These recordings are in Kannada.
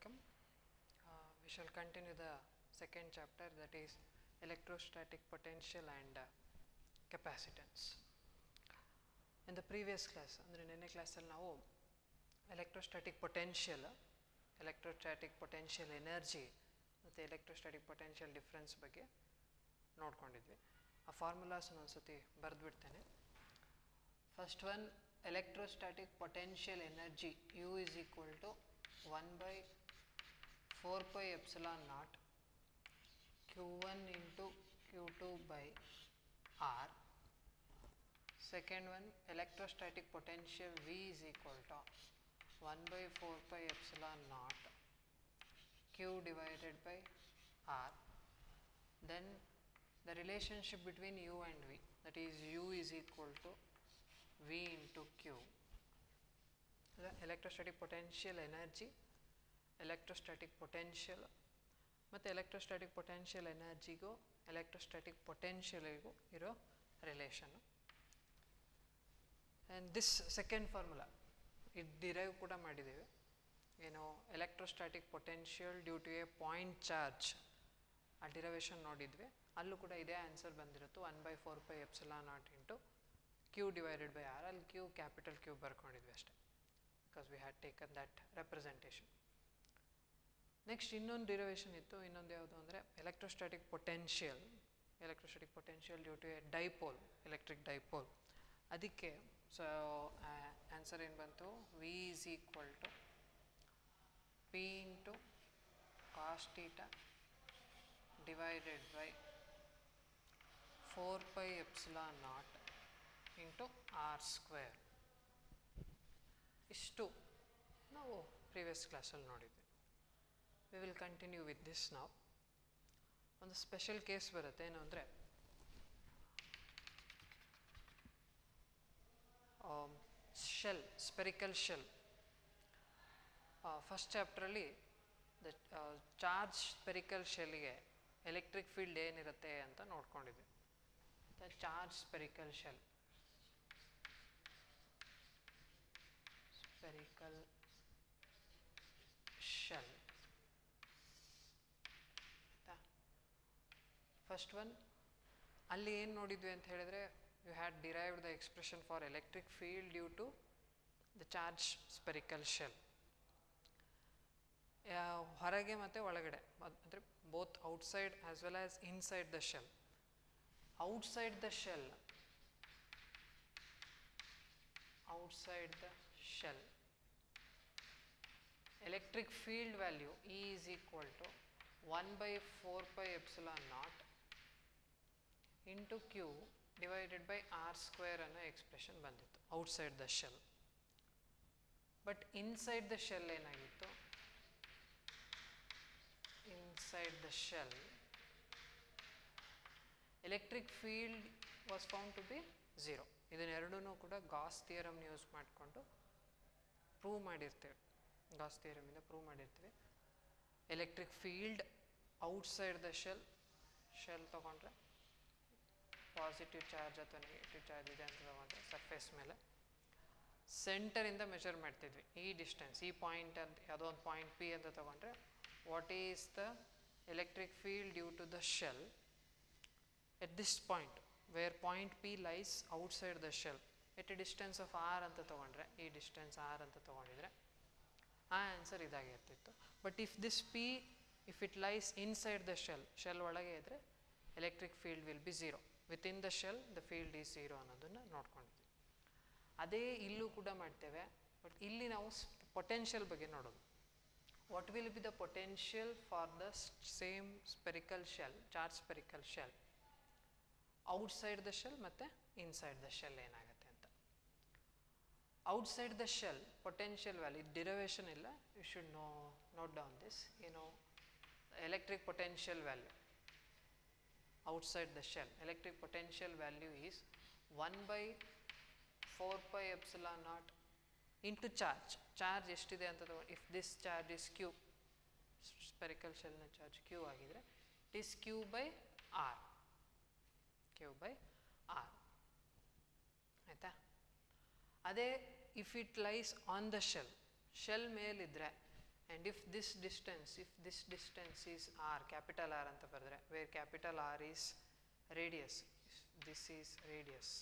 welcome. Uh, we shall continue the second chapter that is electrostatic potential and uh, capacitance. In the previous class, ಅಂದರೆ ನಿನ್ನೆ ಕ್ಲಾಸಲ್ಲಿ ನಾವು electrostatic potential electrostatic potential energy ಮತ್ತು ಎಲೆಕ್ಟ್ರೋಸ್ಟ್ಯಾಟಿಕ್ ಪೊಟೆನ್ಷಿಯಲ್ ಡಿಫ್ರೆನ್ಸ್ ಬಗ್ಗೆ ನೋಡ್ಕೊಂಡಿದ್ವಿ ಆ ಫಾರ್ಮುಲಾಸ್ ಒಂದ್ಸತಿ ಬರೆದ್ಬಿಡ್ತೇನೆ first one electrostatic potential energy U is equal to one by four pi epsilon naught q one into Q two by r second one electrostatic potential V is equal to one by four pi epsilon naught q divided by r then the relationship between u and v that is u is equal to v into q the electrostatic potential energy electrostatic potential ಮತ್ತು ಎಲೆಕ್ಟ್ರೋಸ್ಟ್ಯಾಟಿಕ್ ಪೊಟೆನ್ಷಿಯಲ್ ಎನರ್ಜಿಗೂ ಎಲೆಕ್ಟ್ರೋಸ್ಟ್ಯಾಟಿಕ್ ಪೊಟೆನ್ಷಿಯಲಿಗೂ ಇರೋ ರಿಲೇಷನ್ನು ಆ್ಯಂಡ್ ದಿಸ್ ಸೆಕೆಂಡ್ ಫಾರ್ಮುಲಾ ಇದು ಡಿರೈವ್ ಕೂಡ ಮಾಡಿದ್ದೀವಿ ಏನು electrostatic potential due to a point charge ಆ ಡಿರವೇಷನ್ ನೋಡಿದ್ವಿ ಅಲ್ಲೂ ಕೂಡ ಇದೇ ಆನ್ಸರ್ ಬಂದಿರುತ್ತೆ one by four by epsilon naught into Q divided by r ಅಲ್ಲಿ ಕ್ಯೂ ಕ್ಯಾಪಿಟಲ್ ಕ್ಯೂ ಬರ್ಕೊಂಡಿದ್ವಿ ಅಷ್ಟೇ because we had taken that representation next ಇನ್ನೊಂದು ಡಿರವೇಷನ್ ಇತ್ತು ಇನ್ನೊಂದು ಯಾವುದು ಅಂದರೆ electrostatic potential electrostatic potential due to a dipole electric dipole ಅದಕ್ಕೆ ಸೊ ಆನ್ಸರ್ ಏನು ಬಂತು V is equal to p into cos theta divided by 4 pi epsilon naught into r square ಇಷ್ಟು ನಾವು ಪ್ರೀವಿಯಸ್ ಕ್ಲಾಸಲ್ಲಿ ನೋಡಿದ್ವಿ we will continue with this ನಾವು ಒಂದು ಸ್ಪೆಷಲ್ ಕೇಸ್ ಬರುತ್ತೆ ಏನು ಅಂದರೆ ಶೆಲ್ ಸ್ಪೆರಿಕಲ್ ಶೆಲ್ ಫಸ್ಟ್ ಚಾಪ್ಟ್ರಲ್ಲಿ ದ ಚಾರ್ಜ್ ಸ್ಪೆರಿಕಲ್ ಶೆಲ್ಗೆ ಎಲೆಕ್ಟ್ರಿಕ್ ಫೀಲ್ಡ್ ಏನಿರುತ್ತೆ ಅಂತ ನೋಡ್ಕೊಂಡಿದ್ವಿ the charge spherical shell spherical shell first one ಅಲ್ಲಿ ಏನು ನೋಡಿದ್ವಿ ಅಂತ ಹೇಳಿದ್ರೆ you had derived the expression for electric field due to the charge spherical shell ಹೊರಗೆ ಮತ್ತು ಒಳಗಡೆ ಅಂದರೆ both outside as well as inside the shell outside the shell outside the shell electric field value E is equal to one by four by epsilon naught into Q divided by r square ಅನ್ನೋ ಎಕ್ಸ್ಪ್ರೆಷನ್ ಬಂದಿತ್ತು outside the shell but inside the shell ಏನಾಗಿತ್ತು inside the shell electric field was found to be zero ಇದನ್ನೆರಡೂ ಕೂಡ ಗಾಸ್ ಥಿಯರಮ್ ಯೂಸ್ ಮಾಡಿಕೊಂಡು ಪ್ರೂವ್ ಮಾಡಿರ್ತೇವೆ ಗಾಸ್ ಥಿಯರಮಿಂದ ಪ್ರೂವ್ ಮಾಡಿರ್ತೀವಿ electric field outside the shell shell ತೊಗೊಂಡ್ರೆ ಪಾಸಿಟಿವ್ ಚಾರ್ಜ್ ಅಥವಾ ನೆಗೆಟಿವ್ ಚಾರ್ಜ್ ಇದೆ ಅಂತ ತೊಗೊಂಡ್ರೆ ಸರ್ಫೇಸ್ ಮೇಲೆ ಸೆಂಟರಿಂದ ಮೆಷರ್ ಮಾಡ್ತಿದ್ವಿ ಈ ಡಿಸ್ಟೆನ್ಸ್ ಈ ಪಾಯಿಂಟ್ ಅಂತ ಯಾವುದೋ ಒಂದು ಪಾಯಿಂಟ್ ಪಿ ಅಂತ ತೊಗೊಂಡ್ರೆ what is the electric field due to the shell at this point where point P lies outside the shell at a distance of r ಅಂತ ತೊಗೊಂಡ್ರೆ ಈ ಡಿಸ್ಟೆನ್ಸ್ ಆರ್ ಅಂತ ತೊಗೊಂಡಿದ್ರೆ ಆ ಆನ್ಸರ್ ಇದಾಗಿರ್ತಿತ್ತು but if this P if it lies inside the shell shell ಒಳಗೆ ಇದ್ದರೆ electric field will be zero within the shell the field is zero ಅನ್ನೋದನ್ನು ನೋಡ್ಕೊಂಡಿದ್ವಿ ಅದೇ ಇಲ್ಲೂ ಕೂಡ ಮಾಡ್ತೇವೆ ಬಟ್ ಇಲ್ಲಿ ನಾವು ಪೊಟೆನ್ಷಿಯಲ್ ಬಗ್ಗೆ ನೋಡೋದು what will be the potential for the same spherical shell charge spherical shell outside the shell ಮತ್ತು inside the shell ಏನಾಗುತ್ತೆ ಅಂತ outside the shell potential value derivation ಇಲ್ಲ you should know note down this you know electric potential value outside the shell electric potential value is 1 by 4 pi epsilon naught into charge charge ಎಷ್ಟಿದೆ ಅಂತ ತಗೊಂಡು if this charge is q spherical ಶೆಲ್ನ ಚಾರ್ಜ್ ಕ್ಯೂ ಆಗಿದ್ರೆ it is q by r q by r ಆಯಿತಾ ಅದೇ if it lies on the shell shell ಮೇಲಿದ್ದರೆ and if this distance if this distance is R capital R ಅಂತ ಬರೆದ್ರೆ where capital R is radius this is radius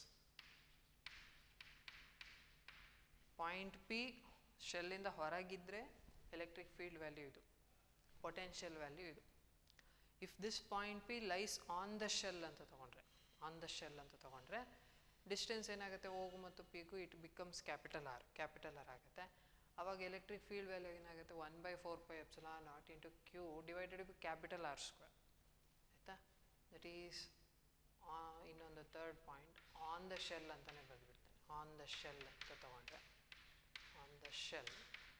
point P ಶೆಲ್ಲಿಂದ ಹೊರಗಿದ್ದರೆ ಎಲೆಕ್ಟ್ರಿಕ್ ಫೀಲ್ಡ್ ವ್ಯಾಲ್ಯೂ ಇದು ಪೊಟೆನ್ಷಿಯಲ್ ವ್ಯಾಲ್ಯೂ ಇದು if this point P lies on the shell ಅಂತ ತೊಗೊಂಡ್ರೆ ಆನ್ ದ ಶೆಲ್ ಅಂತ ತೊಗೊಂಡ್ರೆ ಡಿಸ್ಟೆನ್ಸ್ ಏನಾಗುತ್ತೆ ಓಗು ಮತ್ತು ಪಿಗೂ it becomes capital R capital R ಆಗುತ್ತೆ ಅವಾಗ ಎಲೆಕ್ಟ್ರಿಕ್ ಫೀಲ್ಡ್ ವ್ಯಾಲ್ಯೂ ಏನಾಗುತ್ತೆ one by four pi epsilon naught into Q divided by capital R square ಆಯಿತಾ ದಟ್ ಈಸ್ ಇನ್ನೊಂದು third point on the shell ಅಂತಲೇ ಬರೆದ್ಬಿಡ್ತೇನೆ ಆನ್ ದ ಶೆಲ್ ಅಂತ ತೊಗೊಂಡ್ರೆ on the shell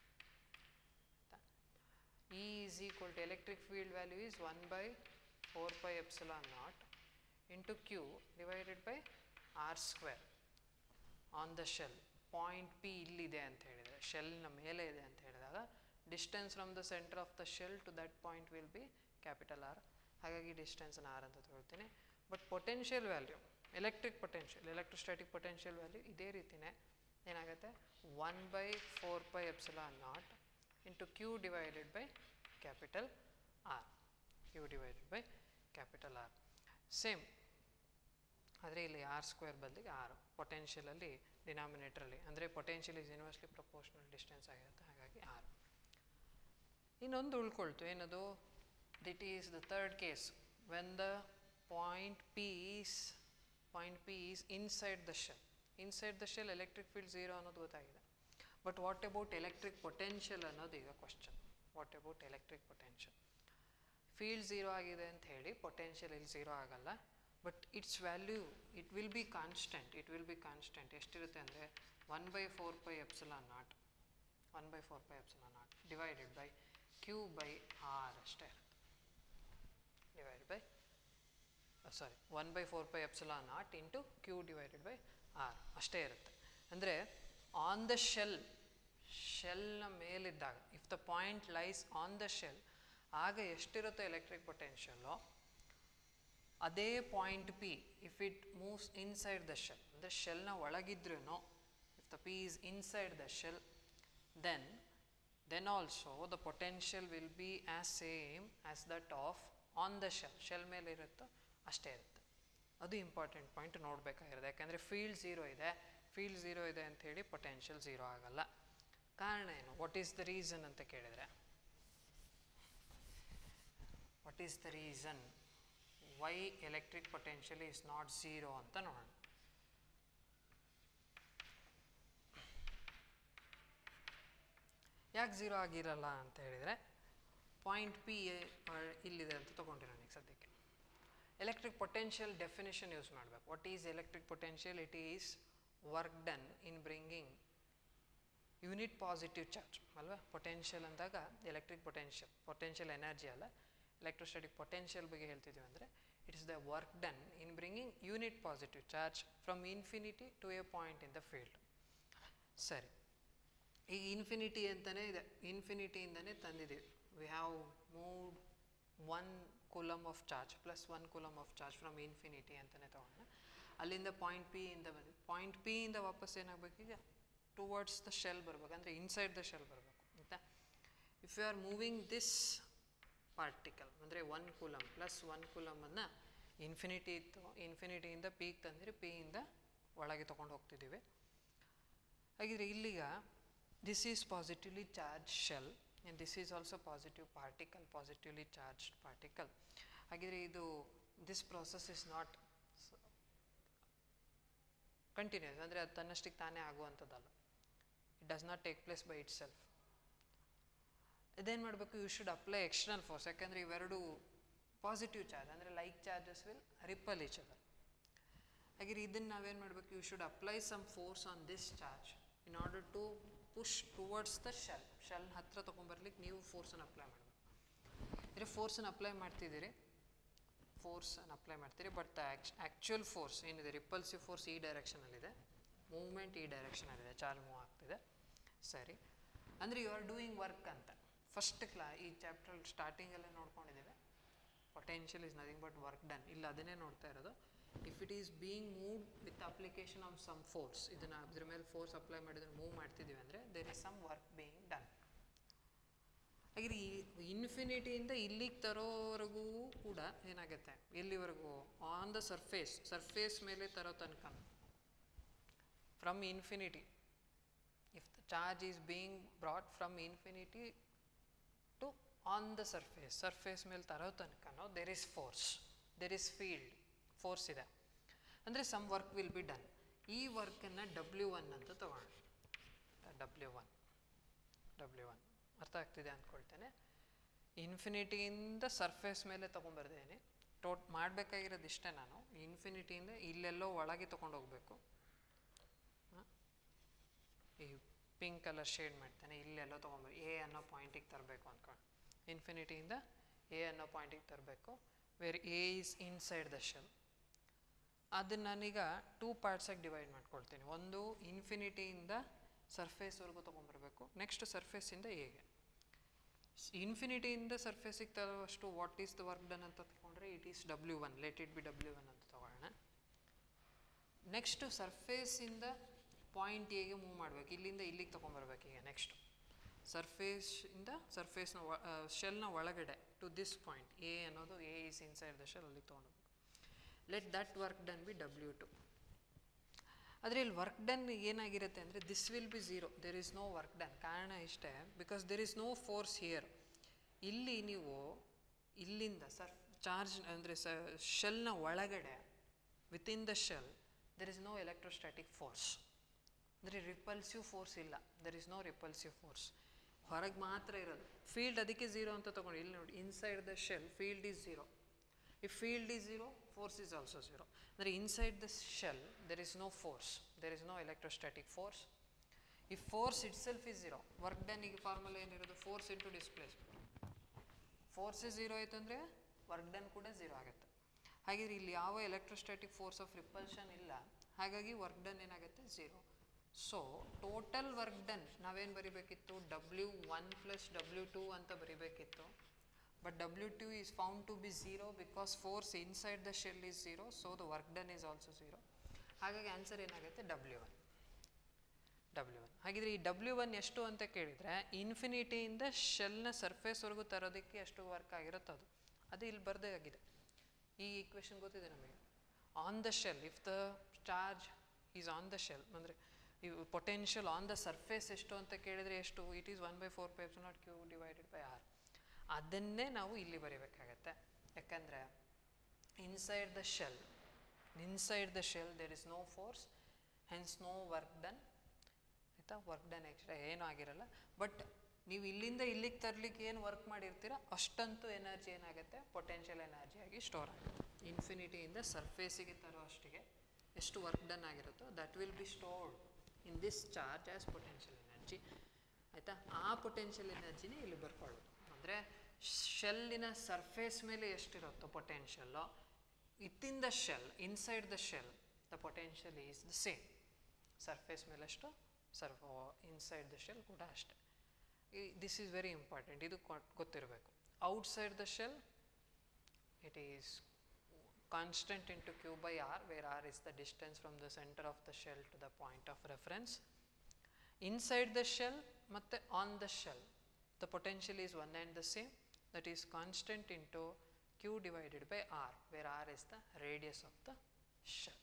E is equal to electric field value is 1 by 4 pi epsilon naught into Q divided by R square on the shell. Point P ಇಲ್ಲಿದೆ ಅಂತ ಹೇಳಿದರೆ ಶೆಲ್ನ ಮೇಲೆ ಇದೆ ಅಂತ ಹೇಳಿದಾಗ distance from the centre of the shell to that point will be capital R ಹಾಗಾಗಿ ಡಿಸ್ಟೆನ್ಸ್ನ ಆರ್ ಅಂತ ತಗೊಳ್ತೀನಿ but potential value electric potential electrostatic potential value ಇದೇ ರೀತಿಯೇ ಏನಾಗುತ್ತೆ one by four pi epsilon naught into q divided by capital R q divided by capital R same ಆದರೆ ಇಲ್ಲಿ ಆರ್ ಸ್ಕ್ವೇರ್ ಬದಲಿಗೆ ಆರು ಪೊಟೆನ್ಷಿಯಲಲ್ಲಿ ಡಿನಾಮಿನೇಟ್ರಲ್ಲಿ ಅಂದರೆ potential is inversely proportional distance ಆಗಿರುತ್ತೆ ಹಾಗಾಗಿ ಆರು ಇನ್ನೊಂದು ಉಳ್ಕೊಳ್ತು ಏನದು that is the third case when the point P is point P is inside the shell inside the shell electric field zero ಅನ್ನೋದು ಗೊತ್ತಾಗಿದೆ but what about electric potential ಅನ್ನೋದು ಈಗ question what about electric potential field zero ಆಗಿದೆ ಅಂತ ಹೇಳಿ ಪೊಟೆನ್ಷಿಯಲ್ ಇಲ್ಲಿ ಝೀರೋ ಆಗಲ್ಲ but it's value it will be constant it will be constant ಎಷ್ಟಿರುತ್ತೆ ಅಂದರೆ one by four pi epsilon naught one by four pi epsilon naught divided by q by r ಅಷ್ಟೇ ಇರುತ್ತೆ divide by sorry one by four pi epsilon naught into Q divided by r ಅಷ್ಟೇ ಇರುತ್ತೆ ಅಂದರೆ ಆನ್ ದ ಶೆಲ್ ಶೆಲ್ನ ಮೇಲಿದ್ದಾಗ if the point lies on the shell ಆಗ ಎಷ್ಟಿರುತ್ತೆ ಎಲೆಕ್ಟ್ರಿಕ್ ಪೊಟೆನ್ಷಿಯಲ್ಲು ಅದೇ point P if it moves inside the shell ಅಂದರೆ ಶೆಲ್ನ ಒಳಗಿದ್ರೂ if the P is inside the shell then then also the potential will be as same as that of on the shell shell ಮೇಲೆ ಇರುತ್ತೋ ಅಷ್ಟೇ ಇರುತ್ತೆ ಅದು ಇಂಪಾರ್ಟೆಂಟ್ ಪಾಯಿಂಟ್ ನೋಡಬೇಕಾಗಿರೋದು ಯಾಕೆಂದರೆ ಫೀಲ್ಡ್ ಝೀರೋ ಇದೆ ಫೀಲ್ಡ್ ಝೀರೋ ಇದೆ ಅಂತ ಹೇಳಿ ಪೊಟೆನ್ಷಿಯಲ್ ಝೀರೋ ಆಗಲ್ಲ ಕಾರಣ ಏನು ವಾಟ್ ಈಸ್ ದ ರೀಸನ್ ಅಂತ ಕೇಳಿದರೆ what is the reason why electric potential is not zero ಅಂತ ನೋಡೋಣ ಯಾಕೆ ಝೀರೋ ಆಗಿರಲ್ಲ ಅಂತ ಹೇಳಿದರೆ ಪಾಯಿಂಟ್ ಪಿ ಇಲ್ಲಿದೆ ಅಂತ ತೊಗೊಂಡಿರೋಣ ಈಗ ಸದ್ಯಕ್ಕೆ ಎಲೆಕ್ಟ್ರಿಕ್ ಪೊಟೆನ್ಷಿಯಲ್ ಡೆಫಿನೇಷನ್ ಯೂಸ್ ಮಾಡಬೇಕು what is electric potential it is work done in bringing unit positive charge ಅಲ್ವಾ ಪೊಟೆನ್ಷಿಯಲ್ ಅಂದಾಗ ಎಲೆಕ್ಟ್ರಿಕ್ ಪೊಟೆನ್ಷಿಯಲ್ ಪೊಟೆನ್ಷಿಯಲ್ ಎನರ್ಜಿ ಅಲ್ಲ ಎಲೆಕ್ಟ್ರೋಸ್ಟಾಟಿಕ್ ಪೊಟೆನ್ಷಿಯಲ್ ಬಗ್ಗೆ ಹೇಳ್ತಿದ್ದೀವಿ ಅಂದರೆ it is the work done in bringing unit positive charge from infinity to a point in the field ಸರಿ ಈಗ ಇನ್ಫಿನಿಟಿ ಅಂತಲೇ ಇದೆ ಇನ್ಫಿನಿಟಿಯಿಂದನೇ ತಂದಿದ್ದೀವಿ we have moved one coulomb of charge plus one coulomb of charge from infinity ಅಂತಲೇ ತೊಗೊಂಡು ಅಲ್ಲಿಂದ ಪಾಯಿಂಟ್ ಪಿ ಇಂದ ಬಂದು ಪಾಯಿಂಟ್ ಪಿ ಇಂದ ವಾಪಸ್ ಏನಾಗಬೇಕು ಈಗ ಟುವರ್ಡ್ಸ್ ದ ಶೆಲ್ ಬರಬೇಕು ಅಂದರೆ ಇನ್ಸೈಡ್ ದ ಶೆಲ್ ಬರಬೇಕು ಆಯಿತಾ if you are moving this particle ಅಂದರೆ ಒನ್ ಕುಲಮ್ ಪ್ಲಸ್ ಒನ್ ಕುಲಮನ್ನು ಇನ್ಫಿನಿಟಿ ಇತ್ತು ಇನ್ಫಿನಿಟಿಯಿಂದ ಪೀಕ್ ತಂದಿರಿ ಪಿಯಿಂದ ಒಳಗೆ ತೊಗೊಂಡು ಹೋಗ್ತಿದ್ದೀವಿ ಹಾಗಿದ್ರೆ ಇಲ್ಲಿಗ this is positively charge shell and this is also positive particle positively charge particle ಹಾಗಿದ್ರೆ ಇದು this process is not continuous ಅಂದರೆ ಅದು ತನ್ನಷ್ಟಕ್ಕೆ ತಾನೇ ಆಗುವಂಥದ್ದಲ್ಲ it does not take place by itself ಇದೇನು ಮಾಡಬೇಕು you should apply external force ಯಾಕಂದರೆ ಇವೆರಡು ಪಾಸಿಟಿವ್ ಚಾರ್ಜ್ ಅಂದರೆ like charges will repel each other ಹಾಗೆ ಇದನ್ನು ನಾವೇನು ಮಾಡಬೇಕು you should apply some force on this charge in order to push towards the shell shell ಹತ್ರ ತೊಗೊಂಬರ್ಲಿಕ್ಕೆ ನೀವು ಫೋರ್ಸನ್ನು ಅಪ್ಲೈ ಮಾಡಬೇಕು ಅಂದರೆ ಫೋರ್ಸನ್ನು ಅಪ್ಲೈ ಮಾಡ್ತಿದ್ದೀರಿ ಫೋರ್ಸನ್ನು ಅಪ್ಲೈ ಮಾಡ್ತೀರಿ ಬಟ್ ದ ಆ್ಯಕ್ಚುಯಲ್ ಫೋರ್ಸ್ ಏನಿದೆ ರಿಪಲ್ಸಿವ್ ಫೋರ್ಸ್ ಈ ಡೈರೆಕ್ಷನಲ್ಲಿದೆ ಮೂವ್ಮೆಂಟ್ ಈ ಡೈರೆಕ್ಷನಲ್ಲಿದೆ ಚಾರ್ಜ್ ಮೂವ್ ಆಗ್ತಿದೆ ಸರಿ ಅಂದರೆ ಯು ಆರ್ ಡೂಯಿಂಗ್ ವರ್ಕ್ ಅಂತ ಫಸ್ಟ್ ಕ್ಲಾ ಈ ಚಾಪ್ಟರ್ ಸ್ಟಾರ್ಟಿಂಗಲ್ಲೇ ನೋಡ್ಕೊಂಡಿದ್ದೇವೆ potential is nothing but work done ಇಲ್ಲ ಅದನ್ನೇ ನೋಡ್ತಾ ಇರೋದು if it is being move with application of some force ಇದನ್ನು ಅದ್ರ ಮೇಲೆ ಫೋರ್ಸ್ ಅಪ್ಲೈ ಮಾಡಿದ್ರೆ ಮೂವ್ ಮಾಡ್ತಿದ್ದೀವಿ ಅಂದರೆ there is some work being done ಇನ್ಫಿನಿಟಿಯಿಂದ ಇಲ್ಲಿಗೆ ತರೋವರೆಗೂ ಕೂಡ ಏನಾಗುತ್ತೆ ಎಲ್ಲಿವರೆಗೂ ಆನ್ ದ ಸರ್ಫೇಸ್ ಸರ್ಫೇಸ್ ಮೇಲೆ ತರೋ ತನಕ from infinity if the charge is being brought from infinity to on the surface surface ಮೇಲೆ ತರೋ ತನಕನೋ there is force there is field force ಇದೆ ಅಂದರೆ some work will be done ಈ ವರ್ಕನ್ನು ಡಬ್ಲ್ಯೂ ಒನ್ ಅಂತ ತಗೋಣ ಡಬ್ಲ್ಯೂ ಒನ್ ಡಬ್ಲ್ಯೂ ಒನ್ ಅರ್ಥ ಆಗ್ತಿದೆ ಅಂದ್ಕೊಳ್ತೇನೆ ಇನ್ಫಿನಿಟಿಯಿಂದ ಸರ್ಫೇಸ್ ಮೇಲೆ ತೊಗೊಂಬರ್ದೇನೆ ಟೋಟ್ ಮಾಡಬೇಕಾಗಿರೋದು ಇಷ್ಟೇ ನಾನು ಇನ್ಫಿನಿಟಿಯಿಂದ ಇಲ್ಲೆಲ್ಲೋ ಒಳಗೆ ತೊಗೊಂಡೋಗ್ಬೇಕು ಈ ಪಿಂಕ್ ಕಲರ್ ಶೇಡ್ ಮಾಡ್ತಾನೆ ಇಲ್ಲೆಲ್ಲೋ ತೊಗೊಂಬರ್ ಎ ಅನ್ನೋ ಪಾಯಿಂಟಿಗೆ ತರಬೇಕು ಅಂದ್ಕೊಂಡು ಇನ್ಫಿನಿಟಿಯಿಂದ ಎ ಅನ್ನೋ ಪಾಯಿಂಟಿಗೆ ತರಬೇಕು where A is inside the shell ಅದನ್ನು ನಾನೀಗ ಟೂ ಪಾರ್ಟ್ಸಾಗಿ ಡಿವೈಡ್ ಮಾಡ್ಕೊಳ್ತೀನಿ ಒಂದು ಇನ್ಫಿನಿಟಿಯಿಂದ ಸರ್ಫೇಸ್ವರೆಗೂ ತೊಗೊಂಬರ್ಬೇಕು ನೆಕ್ಸ್ಟ್ ಸರ್ಫೇಸಿಂದ ಎಗೆ ಇನ್ಫಿನಿಟಿಯಿಂದ ಸರ್ಫೇಸಿಗೆ ತರುವಷ್ಟು what is the work done ಅಂತ ತಗೊಂಡ್ರೆ it is W one let it be W one ಅಂತ ತಗೊಳ್ಳೋಣ ನೆಕ್ಸ್ಟು ಸರ್ಫೇಸಿಂದ ಪಾಯಿಂಟ್ ಎಗೆ ಮೂವ್ ಮಾಡಬೇಕು ಇಲ್ಲಿಂದ ಇಲ್ಲಿಗೆ ತೊಗೊಂಬರ್ಬೇಕು ಈಗ ನೆಕ್ಸ್ಟ್ ಸರ್ಫೇಸಿಂದ ಸರ್ಫೇಸ್ನ ಶೆಲ್ನ ಒಳಗಡೆ ಟು ದಿಸ್ ಪಾಯಿಂಟ್ ಎ ಅನ್ನೋದು A is inside the shell ಅಲ್ಲಿಗೆ ತೊಗೊಂಡೋಗ್ಬೇಕು let that work done be W two ಆದರೆ ಇಲ್ಲಿ ವರ್ಕ್ ಡನ್ ಏನಾಗಿರುತ್ತೆ ಅಂದರೆ this will be zero there is no work done ಕಾರಣ ಇಷ್ಟೇ because there is no force here ಇಲ್ಲಿ ನೀವು ಇಲ್ಲಿಂದ ಸರ್ ಚಾರ್ಜ್ ಅಂದರೆ ಸ ಶೆಲ್ನ ಒಳಗಡೆ within the shell there is no electrostatic force ಅಂದರೆ ರಿಪಲ್ಸಿವ್ ಫೋರ್ಸ್ ಇಲ್ಲ there is no repulsive force ಹೊರಗೆ ಮಾತ್ರ ಇರೋದು ಫೀಲ್ಡ್ ಅದಕ್ಕೆ ಝೀರೋ ಅಂತ ತೊಗೊಂಡು ಇಲ್ಲಿ ನೋಡಿ inside the shell field is zero if field is zero force is also zero ಅಂದರೆ inside the shell there is no force there is no electrostatic force ಈ force itself is zero work done ಈಗ ಫಾರ್ಮುಲ ಏನಿರೋದು force into displacement force zero ಆಯ್ತು ಅಂದರೆ ವರ್ಕ್ ಡನ್ ಕೂಡ ಝೀರೋ ಆಗುತ್ತೆ ಹಾಗಿದ್ರೆ ಇಲ್ಲಿ ಯಾವ ಎಲೆಕ್ಟ್ರೋಸ್ಟ್ಯಾಟಿಕ್ ಫೋರ್ಸ್ ಆಫ್ ರಿಪಲ್ಷನ್ ಇಲ್ಲ ಹಾಗಾಗಿ ವರ್ಕ್ ಡನ್ ಏನಾಗುತ್ತೆ zero so total work done ನಾವೇನು ಬರಿಬೇಕಿತ್ತು W one plus W two ಅಂತ ಬರಿಬೇಕಿತ್ತು but W2 is found to be 0 because force inside the shell is 0 so the work done is also 0 ಹಾಗಾಗಿ ಆನ್ಸರ್ ಏನಾಗುತ್ತೆ ಡಬ್ಲ್ಯೂ ಒನ್ ಡಬ್ಲ್ಯೂ ಒನ್ ಹಾಗಿದ್ರೆ ಈ ಡಬ್ಲ್ಯೂ ಒನ್ ಎಷ್ಟು ಅಂತ ಕೇಳಿದರೆ ಇನ್ಫಿನಿಟಿಯಿಂದ ಶೆಲ್ನ ಸರ್ಫೇಸ್ವರೆಗೂ ತರೋದಕ್ಕೆ ಎಷ್ಟು ವರ್ಕ್ ಆಗಿರುತ್ತೋ ಅದು ಅದು ಇಲ್ಲಿ ಬರದೇ ಆಗಿದೆ ಈ ಈಕ್ವೇಷನ್ ಗೊತ್ತಿದೆ ನಮಗೆ on the shell if the charge is on the shell ಅಂದರೆ ಇವು ಪೊಟೆನ್ಷಿಯಲ್ ಆನ್ ದ ಸರ್ಫೇಸ್ ಎಷ್ಟು ಅಂತ ಕೇಳಿದರೆ ಎಷ್ಟು it is one by four pi epsilon naught q divided by r ಅದನ್ನೇ ನಾವು ಇಲ್ಲಿ ಬರೀಬೇಕಾಗತ್ತೆ ಯಾಕಂದರೆ inside the shell inside the shell there is no force hence no work done ಆಯಿತಾ ವರ್ಕ್ ಡನ್ ಎಕ್ಸ್ಟ್ರಾ ಏನೂ ಆಗಿರಲ್ಲ ಬಟ್ ನೀವು ಇಲ್ಲಿಂದ ಇಲ್ಲಿಗೆ ತರಲಿಕ್ಕೆ ಏನು ವರ್ಕ್ ಮಾಡಿರ್ತೀರ ಅಷ್ಟಂತೂ ಎನರ್ಜಿ ಏನಾಗುತ್ತೆ ಪೊಟೆನ್ಷಿಯಲ್ ಎನರ್ಜಿ ಆಗಿ ಸ್ಟೋರ್ ಆಗುತ್ತೆ ಇನ್ಫಿನಿಟಿಯಿಂದ ಸರ್ಫೇಸಿಗೆ ತರೋ ಅಷ್ಟಿಗೆ ಎಷ್ಟು ವರ್ಕ್ ಡನ್ ಆಗಿರುತ್ತೋ that will be stored in this charge as potential energy ಆಯಿತಾ ಆ ಪೊಟೆನ್ಷಿಯಲ್ ಎನರ್ಜಿನೇ ಇಲ್ಲಿ ಬರ್ಕೊಳ್ಳೋದು ಅಂದರೆ ಶೆಲ್ಲಿನ ಸರ್ಫೇಸ್ ಮೇಲೆ ಎಷ್ಟಿರುತ್ತೋ ಪೊಟೆನ್ಷಿಯಲ್ಲು within the shell inside the shell the potential is the same surface ಮೇಲೆ ಎಷ್ಟು ಸರ್ಫ್ ಇನ್ಸೈಡ್ ದ ಶೆಲ್ ಕೂಡ ಅಷ್ಟೇ ದಿಸ್ ಈಸ್ ವೆರಿ ಇಂಪಾರ್ಟೆಂಟ್ ಇದು ಗೊತ್ತಿರಬೇಕು outside the shell it is constant into q by r where r is the distance from the center of the shell to the point of reference inside the shell ಮತ್ತೆ on the shell the potential is one and the same that is constant into q divided by r where r is the radius of the shell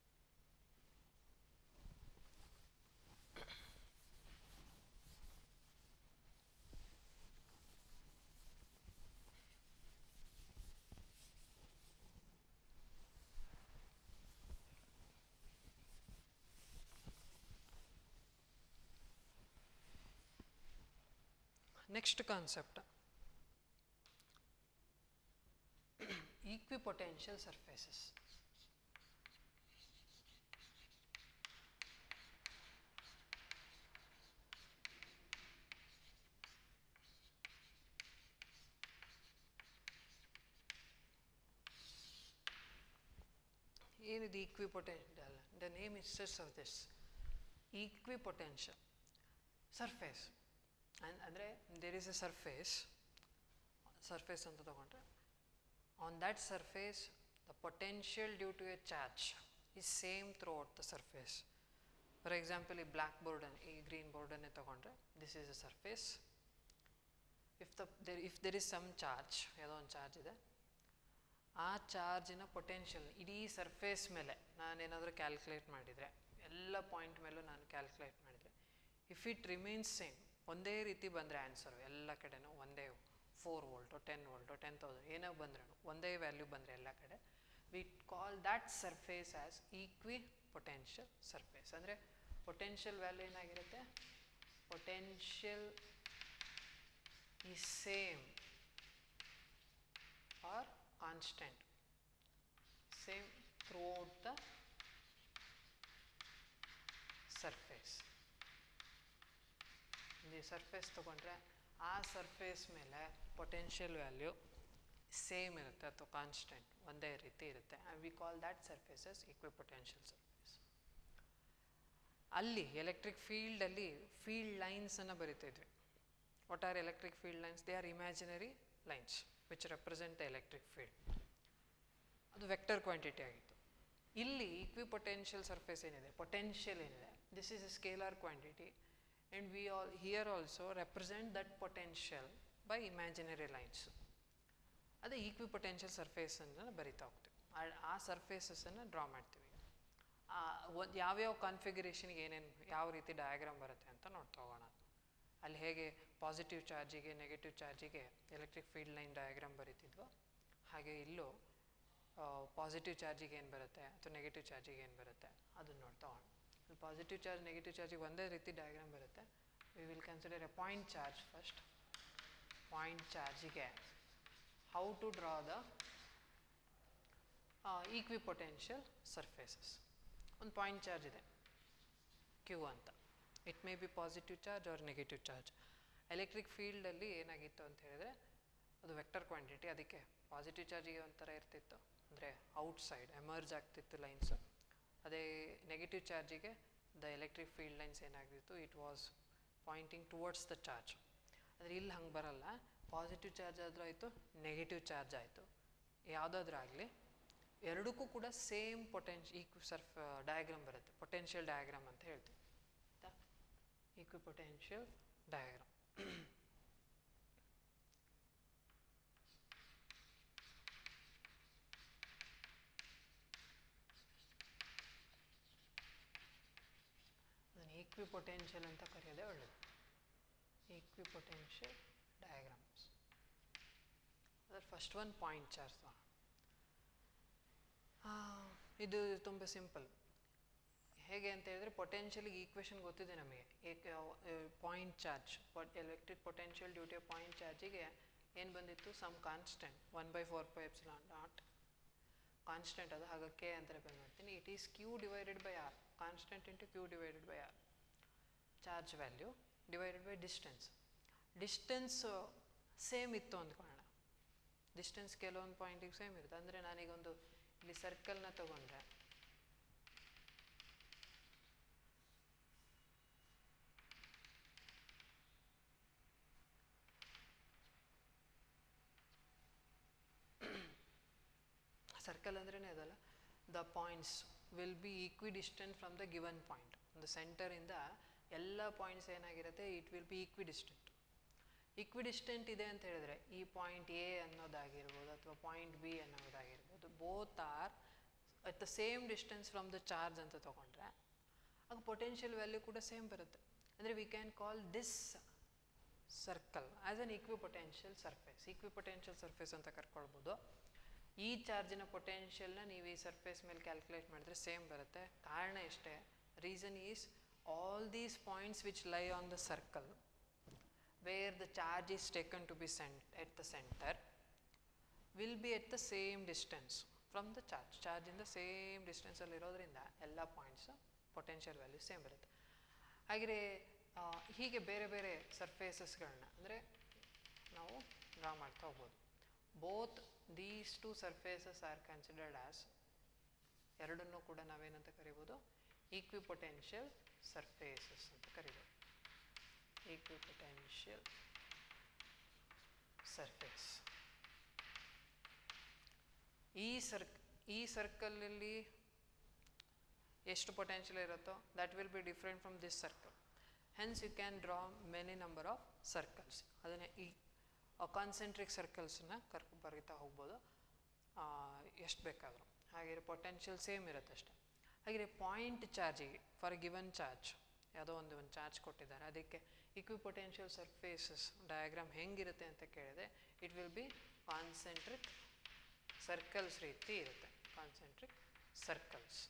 next concept equipotential surfaces ಏನಿದು equipotential the name is of this equipotential surface ಅಂದರೆ there is a surface surface ಅಂತ ತಗೊಂಡ್ರೆ on that surface the potential due to a charge is same throughout the surface for example ಈ ಬ್ಲ್ಯಾಕ್ ಬೋರ್ಡನ್ನು ಈ ಗ್ರೀನ್ ಬೋರ್ಡನ್ನೇ ತಗೊಂಡ್ರೆ this is a surface if the there if there is some charge ಯಾವುದೋ ಒಂದು ಚಾರ್ಜ್ ಇದೆ ಆ ಚಾರ್ಜಿನ ಪೊಟೆನ್ಷಿಯಲ್ ಇಡೀ ಸರ್ಫೇಸ್ ಮೇಲೆ ನಾನೇನಾದರೂ ಕ್ಯಾಲ್ಕುಲೇಟ್ ಮಾಡಿದರೆ ಎಲ್ಲ ಪಾಯಿಂಟ್ ಮೇಲೂ ನಾನು ಕ್ಯಾಲ್ಕುಲೇಟ್ ಮಾಡಿದರೆ ಇಫ್ ಇಟ್ ರಿಮೈನ್ಸ್ ಸೇಮ್ ಒಂದೇ ರೀತಿ ಬಂದರೆ ಆನ್ಸರು ಎಲ್ಲ ಕಡೆನೂ ಒಂದೇ four volt ten volt ten thousand ಏನೋ ಬಂದ್ರೂ ಒಂದೇ ವ್ಯಾಲ್ಯೂ ಬಂದರೆ ಎಲ್ಲ ಕಡೆ we call that surface as equipotential surface ಅಂದರೆ ಪೊಟೆನ್ಷಿಯಲ್ ವ್ಯಾಲ್ಯೂ ಏನಾಗಿರುತ್ತೆ ಪೊಟೆನ್ಷಿಯಲ್ ಈ same or constant same throughout the surface ಈ ಸರ್ಫೇಸ್ ತೊಗೊಂಡ್ರೆ ಆ ಸರ್ಫೇಸ್ ಮೇಲೆ ಪೊಟೆನ್ಷಿಯಲ್ ವ್ಯಾಲ್ಯೂ ಸೇಮ್ ಇರುತ್ತೆ ಅಥವಾ ಕಾನ್ಸ್ಟೆಂಟ್ ಒಂದೇ ರೀತಿ ಇರುತ್ತೆ we call that surfaces equipotential surface ಅಲ್ಲಿ ಎಲೆಕ್ಟ್ರಿಕ್ ಫೀಲ್ಡಲ್ಲಿ ಫೀಲ್ಡ್ ಲೈನ್ಸನ್ನು ಬರಿತಿದ್ವಿ what are electric field lines they are imaginary lines which represent the electric field ಅದು ವೆಕ್ಟರ್ ಕ್ವಾಂಟಿಟಿ ಆಗಿತ್ತು ಇಲ್ಲಿ ಈಕ್ವಿ ಪೊಟೆನ್ಷಿಯಲ್ ಸರ್ಫೇಸ್ ಏನಿದೆ ಪೊಟೆನ್ಷಿಯಲ್ ಏನಿದೆ this is a scalar quantity and we all here also represent that potential by imaginary lines ಅದೇ ಈಕ್ವಿ ಪೊಟೆನ್ಷಿಯಲ್ ಸರ್ಫೇಸನ್ನು ಬರಿತಾ ಹೋಗ್ತೀವಿ ಆ- ಆ ಸರ್ಫೇಸಸನ್ನು ಡ್ರಾ ಮಾಡ್ತೀವಿ ಒಂದು ಯಾವ್ಯಾವ ಕಾನ್ಫಿಗರೇಷನ್ಗೆ ಏನೇನು ಯಾವ ರೀತಿ ಡಯಾಗ್ರಾಮ್ ಬರುತ್ತೆ ಅಂತ ನೋಡ್ತಾ ಹೋಗೋಣ ಅಲ್ಲಿ ಹೇಗೆ ಪಾಸಿಟಿವ್ ಚಾರ್ಜಿಗೆ ನೆಗೆಟಿವ್ ಚಾರ್ಜಿಗೆ ಎಲೆಕ್ಟ್ರಿಕ್ ಫೀಲ್ಡ್ ಲೈನ್ ಡಯಾಗ್ರಾಮ್ ಬರೀತಿದ್ವೋ ಹಾಗೆ ಇಲ್ಲೂ ಪಾಸಿಟಿವ್ ಚಾರ್ಜಿಗೆ ಏನು ಬರುತ್ತೆ ಅಥವಾ ನೆಗೆಟಿವ್ ಚಾರ್ಜಿಗೆ ಏನು ಬರುತ್ತೆ ಅದನ್ನು ನೋಡ್ತಾ ಹೋಗೋಣ ಅಲ್ಲಿ ಪಾಸಿಟಿವ್ ಚಾರ್ಜ್ ನೆಗೆಟಿವ್ ಚಾರ್ಜಿಗೆ ಒಂದೇ ರೀತಿ ಡಯಾಗ್ರಾಮ್ ಬರುತ್ತೆ we will consider a point charge first point ಚಾರ್ಜಿಗೆ how to draw the equipotential surfaces ಒಂದು ಪಾಯಿಂಟ್ ಚಾರ್ಜ್ ಇದೆ ಕ್ಯೂ ಅಂತ it may be positive charge or negative charge electric ಫೀಲ್ಡಲ್ಲಿ ಏನಾಗಿತ್ತು ಅಂತ ಹೇಳಿದ್ರೆ ಅದು ವೆಕ್ಟರ್ ಕ್ವಾಂಟಿಟಿ ಅದಕ್ಕೆ ಪಾಸಿಟಿವ್ ಚಾರ್ಜಿಗೆ ಒಂಥರ ಇರ್ತಿತ್ತು ಅಂದರೆ ಔಟ್ ಸೈಡ್ ಎಮರ್ಜ್ ಆಗ್ತಿತ್ತು ಲೈನ್ಸು ಅದೇ ನೆಗೆಟಿವ್ ಚಾರ್ಜಿಗೆ ದ ಎಲೆಕ್ಟ್ರಿಕ್ ಫೀಲ್ಡ್ ಲೈನ್ಸ್ ಏನಾಗ್ತಿತ್ತು it was pointing towards the charge ಆದರೆ ಇಲ್ಲಿ ಹಂಗೆ ಬರಲ್ಲ ಪಾಸಿಟಿವ್ ಚಾರ್ಜ್ ಆದರೂ ಆಯಿತು ನೆಗೆಟಿವ್ ಚಾರ್ಜ್ ಆಯಿತು ಯಾವುದಾದ್ರೂ ಆಗಲಿ ಎರಡಕ್ಕೂ ಕೂಡ same potential equi surf diagram ಬರುತ್ತೆ ಪೊಟೆನ್ಷಿಯಲ್ ಡಯಾಗ್ರಾಮ್ ಅಂತ ಹೇಳ್ತೀವಿ ಆಯಿತಾ ಈಕ್ವಿ ಪೊಟೆನ್ಷಿಯಲ್ ಡಯಾಗ್ರಾಮ್ ಅದನ್ನು ಈಕ್ವಿ ಪೊಟೆನ್ಷಿಯಲ್ ಅಂತ ಕರೆಯೋದೇ ಒಳ್ಳೆಯದು ಈಕ್ವಿ ಪೊಟೆನ್ಷಿಯಲ್ ಡಯಾಗ್ರಾಮ್ಸ್ ಅದರ ಫಸ್ಟ್ ಒನ್ ಪಾಯಿಂಟ್ ಚಾರ್ಜ್ ಇದು ತುಂಬ ಸಿಂಪಲ್ ಹೇಗೆ ಅಂತ ಹೇಳಿದ್ರೆ ಪೊಟೆನ್ಷಿಯಲ್ಗೆ ಈಕ್ವೇಷನ್ ಗೊತ್ತಿದೆ ನಮಗೆ ಏಕೆ point charge pot electric potential due to point ಚಾರ್ಜಿಗೆ ಏನು ಬಂದಿತ್ತು some constant one by four by epsilon naught constant ಅದು ಹಾಗೆ ಕೆ ಅಂತ ರೆಪ್ರೆಸೆಂಟ್ ಮಾಡ್ತೀನಿ it is Q divided by R constant into Q divided by R charge value divided by distance distance same ಇತ್ತು ಅಂದ್ಕೊಳ್ಳೋಣ ಡಿಸ್ಟೆನ್ಸ್ ಕೆಲವೊಂದು ಪಾಯಿಂಟಿಗೆ ಸೇಮ್ ಇರುತ್ತೆ ಅಂದರೆ ನಾನೀಗೊಂದು ಇಲ್ಲಿ ಸರ್ಕಲ್ನ ತಗೊಂಡ್ರೆ ಸರ್ಕಲ್ ಅಂದ್ರೇ ಅದಲ್ಲ the points will be equidistant from the given point ಒಂದು ಸೆಂಟರಿಂದ ಎಲ್ಲ ಪಾಯಿಂಟ್ಸ್ ಏನಾಗಿರುತ್ತೆ it will be equidistant equidistant ಇದೆ ಅಂತ ಹೇಳಿದ್ರೆ ಈ ಪಾಯಿಂಟ್ ಎ ಅನ್ನೋದಾಗಿರ್ಬೋದು ಅಥವಾ ಪಾಯಿಂಟ್ ಬಿ ಅನ್ನೋದಾಗಿರ್ಬೋದು both are at the same distance from the charge ಅಂತ ತೊಗೊಂಡ್ರೆ ಆಗ ಪೊಟೆನ್ಷಿಯಲ್ ವ್ಯಾಲ್ಯೂ ಕೂಡ ಸೇಮ್ ಬರುತ್ತೆ ಅಂದರೆ we can call this circle as an equipotential surface equipotential surface ಅಂತ ಕರ್ಕೊಳ್ಬೋದು ಈ ಚಾರ್ಜಿನ ಪೊಟೆನ್ಷಿಯಲ್ನ ನೀವು ಈ ಸರ್ಫೇಸ್ ಮೇಲೆ ಕ್ಯಾಲ್ಕುಲೇಟ್ ಮಾಡಿದ್ರೆ ಸೇಮ್ ಬರುತ್ತೆ ಕಾರಣ ಇಷ್ಟೇ reason is all these points which lie on the circle where the charge is taken to be cent at the centre will be at the same distance from the charge ಚಾರ್ಜಿಂದ ಸೇಮ್ ಡಿಸ್ಟೆನ್ಸಲ್ಲಿ ಇರೋದ್ರಿಂದ ಎಲ್ಲ ಪಾಯಿಂಟ್ಸು ಪೊಟೆನ್ಷಿಯಲ್ ವ್ಯಾಲ್ಯೂ ಸೇಮ್ ಬರುತ್ತೆ ಹಾಗೆಯೇ ಆ, ಹೀಗೆ ಬೇರೆ ಬೇರೆ ಸರ್ಫೇಸಸ್ಗಳನ್ನ ಅಂದರೆ ನಾವು ಡ್ರಾ ಮಾಡ್ತಾ ಹೋಗ್ಬೋದು both these two surfaces are considered as ಎರಡನ್ನೂ ಕೂಡ ನಾವೇನಂತ ಕರಿಬೋದು ಈಕ್ವಿ ಪೊಟೆನ್ಷಿಯಲ್ ಸರ್ಫೇಸಸ್ ಅಂತ ಕರಿಬೋದು ಈಕ್ವಿ ಪೊಟೆನ್ಷಿಯಲ್ ಸರ್ಫೇಸ್ ಈ ಸರ್ಕ್ ಈ ಸರ್ಕಲಲ್ಲಿ ಎಷ್ಟು ಪೊಟೆನ್ಷಿಯಲ್ ಇರುತ್ತೋ that will be different from this circle hence you can draw many number of circles ಅದನ್ನೇ ಈ ಕಾನ್ಸೆಂಟ್ರಿಕ್ ಸರ್ಕಲ್ಸನ್ನ ಕರ್ಕೊ ಬರೀತಾ ಹೋಗ್ಬೋದು ಎಷ್ಟು ಬೇಕಾದರೂ ಹಾಗೆ ಪೊಟೆನ್ಷಿಯಲ್ ಸೇಮ್ ಇರುತ್ತೆ ಅಷ್ಟೆ ಹಾಗೆ ಪಾಯಿಂಟ್ ಚಾರ್ಜಿಗೆ ಫಾರ್ ಗಿವನ್ ಚಾರ್ಜ್ ಯಾವುದೋ ಒಂದು ಒಂದು ಚಾರ್ಜ್ ಕೊಟ್ಟಿದ್ದಾರೆ ಅದಕ್ಕೆ ಇಕ್ವಿಪೊಟೆನ್ಷಿಯಲ್ ಸರ್ಫೇಸಸ್ ಡಯಾಗ್ರಾಮ್ ಹೆಂಗಿರುತ್ತೆ ಅಂತ ಕೇಳಿದೆ it will be concentric circles ರೀತಿ ಇರುತ್ತೆ ಕಾನ್ಸೆಂಟ್ರಿಕ್ ಸರ್ಕಲ್ಸ್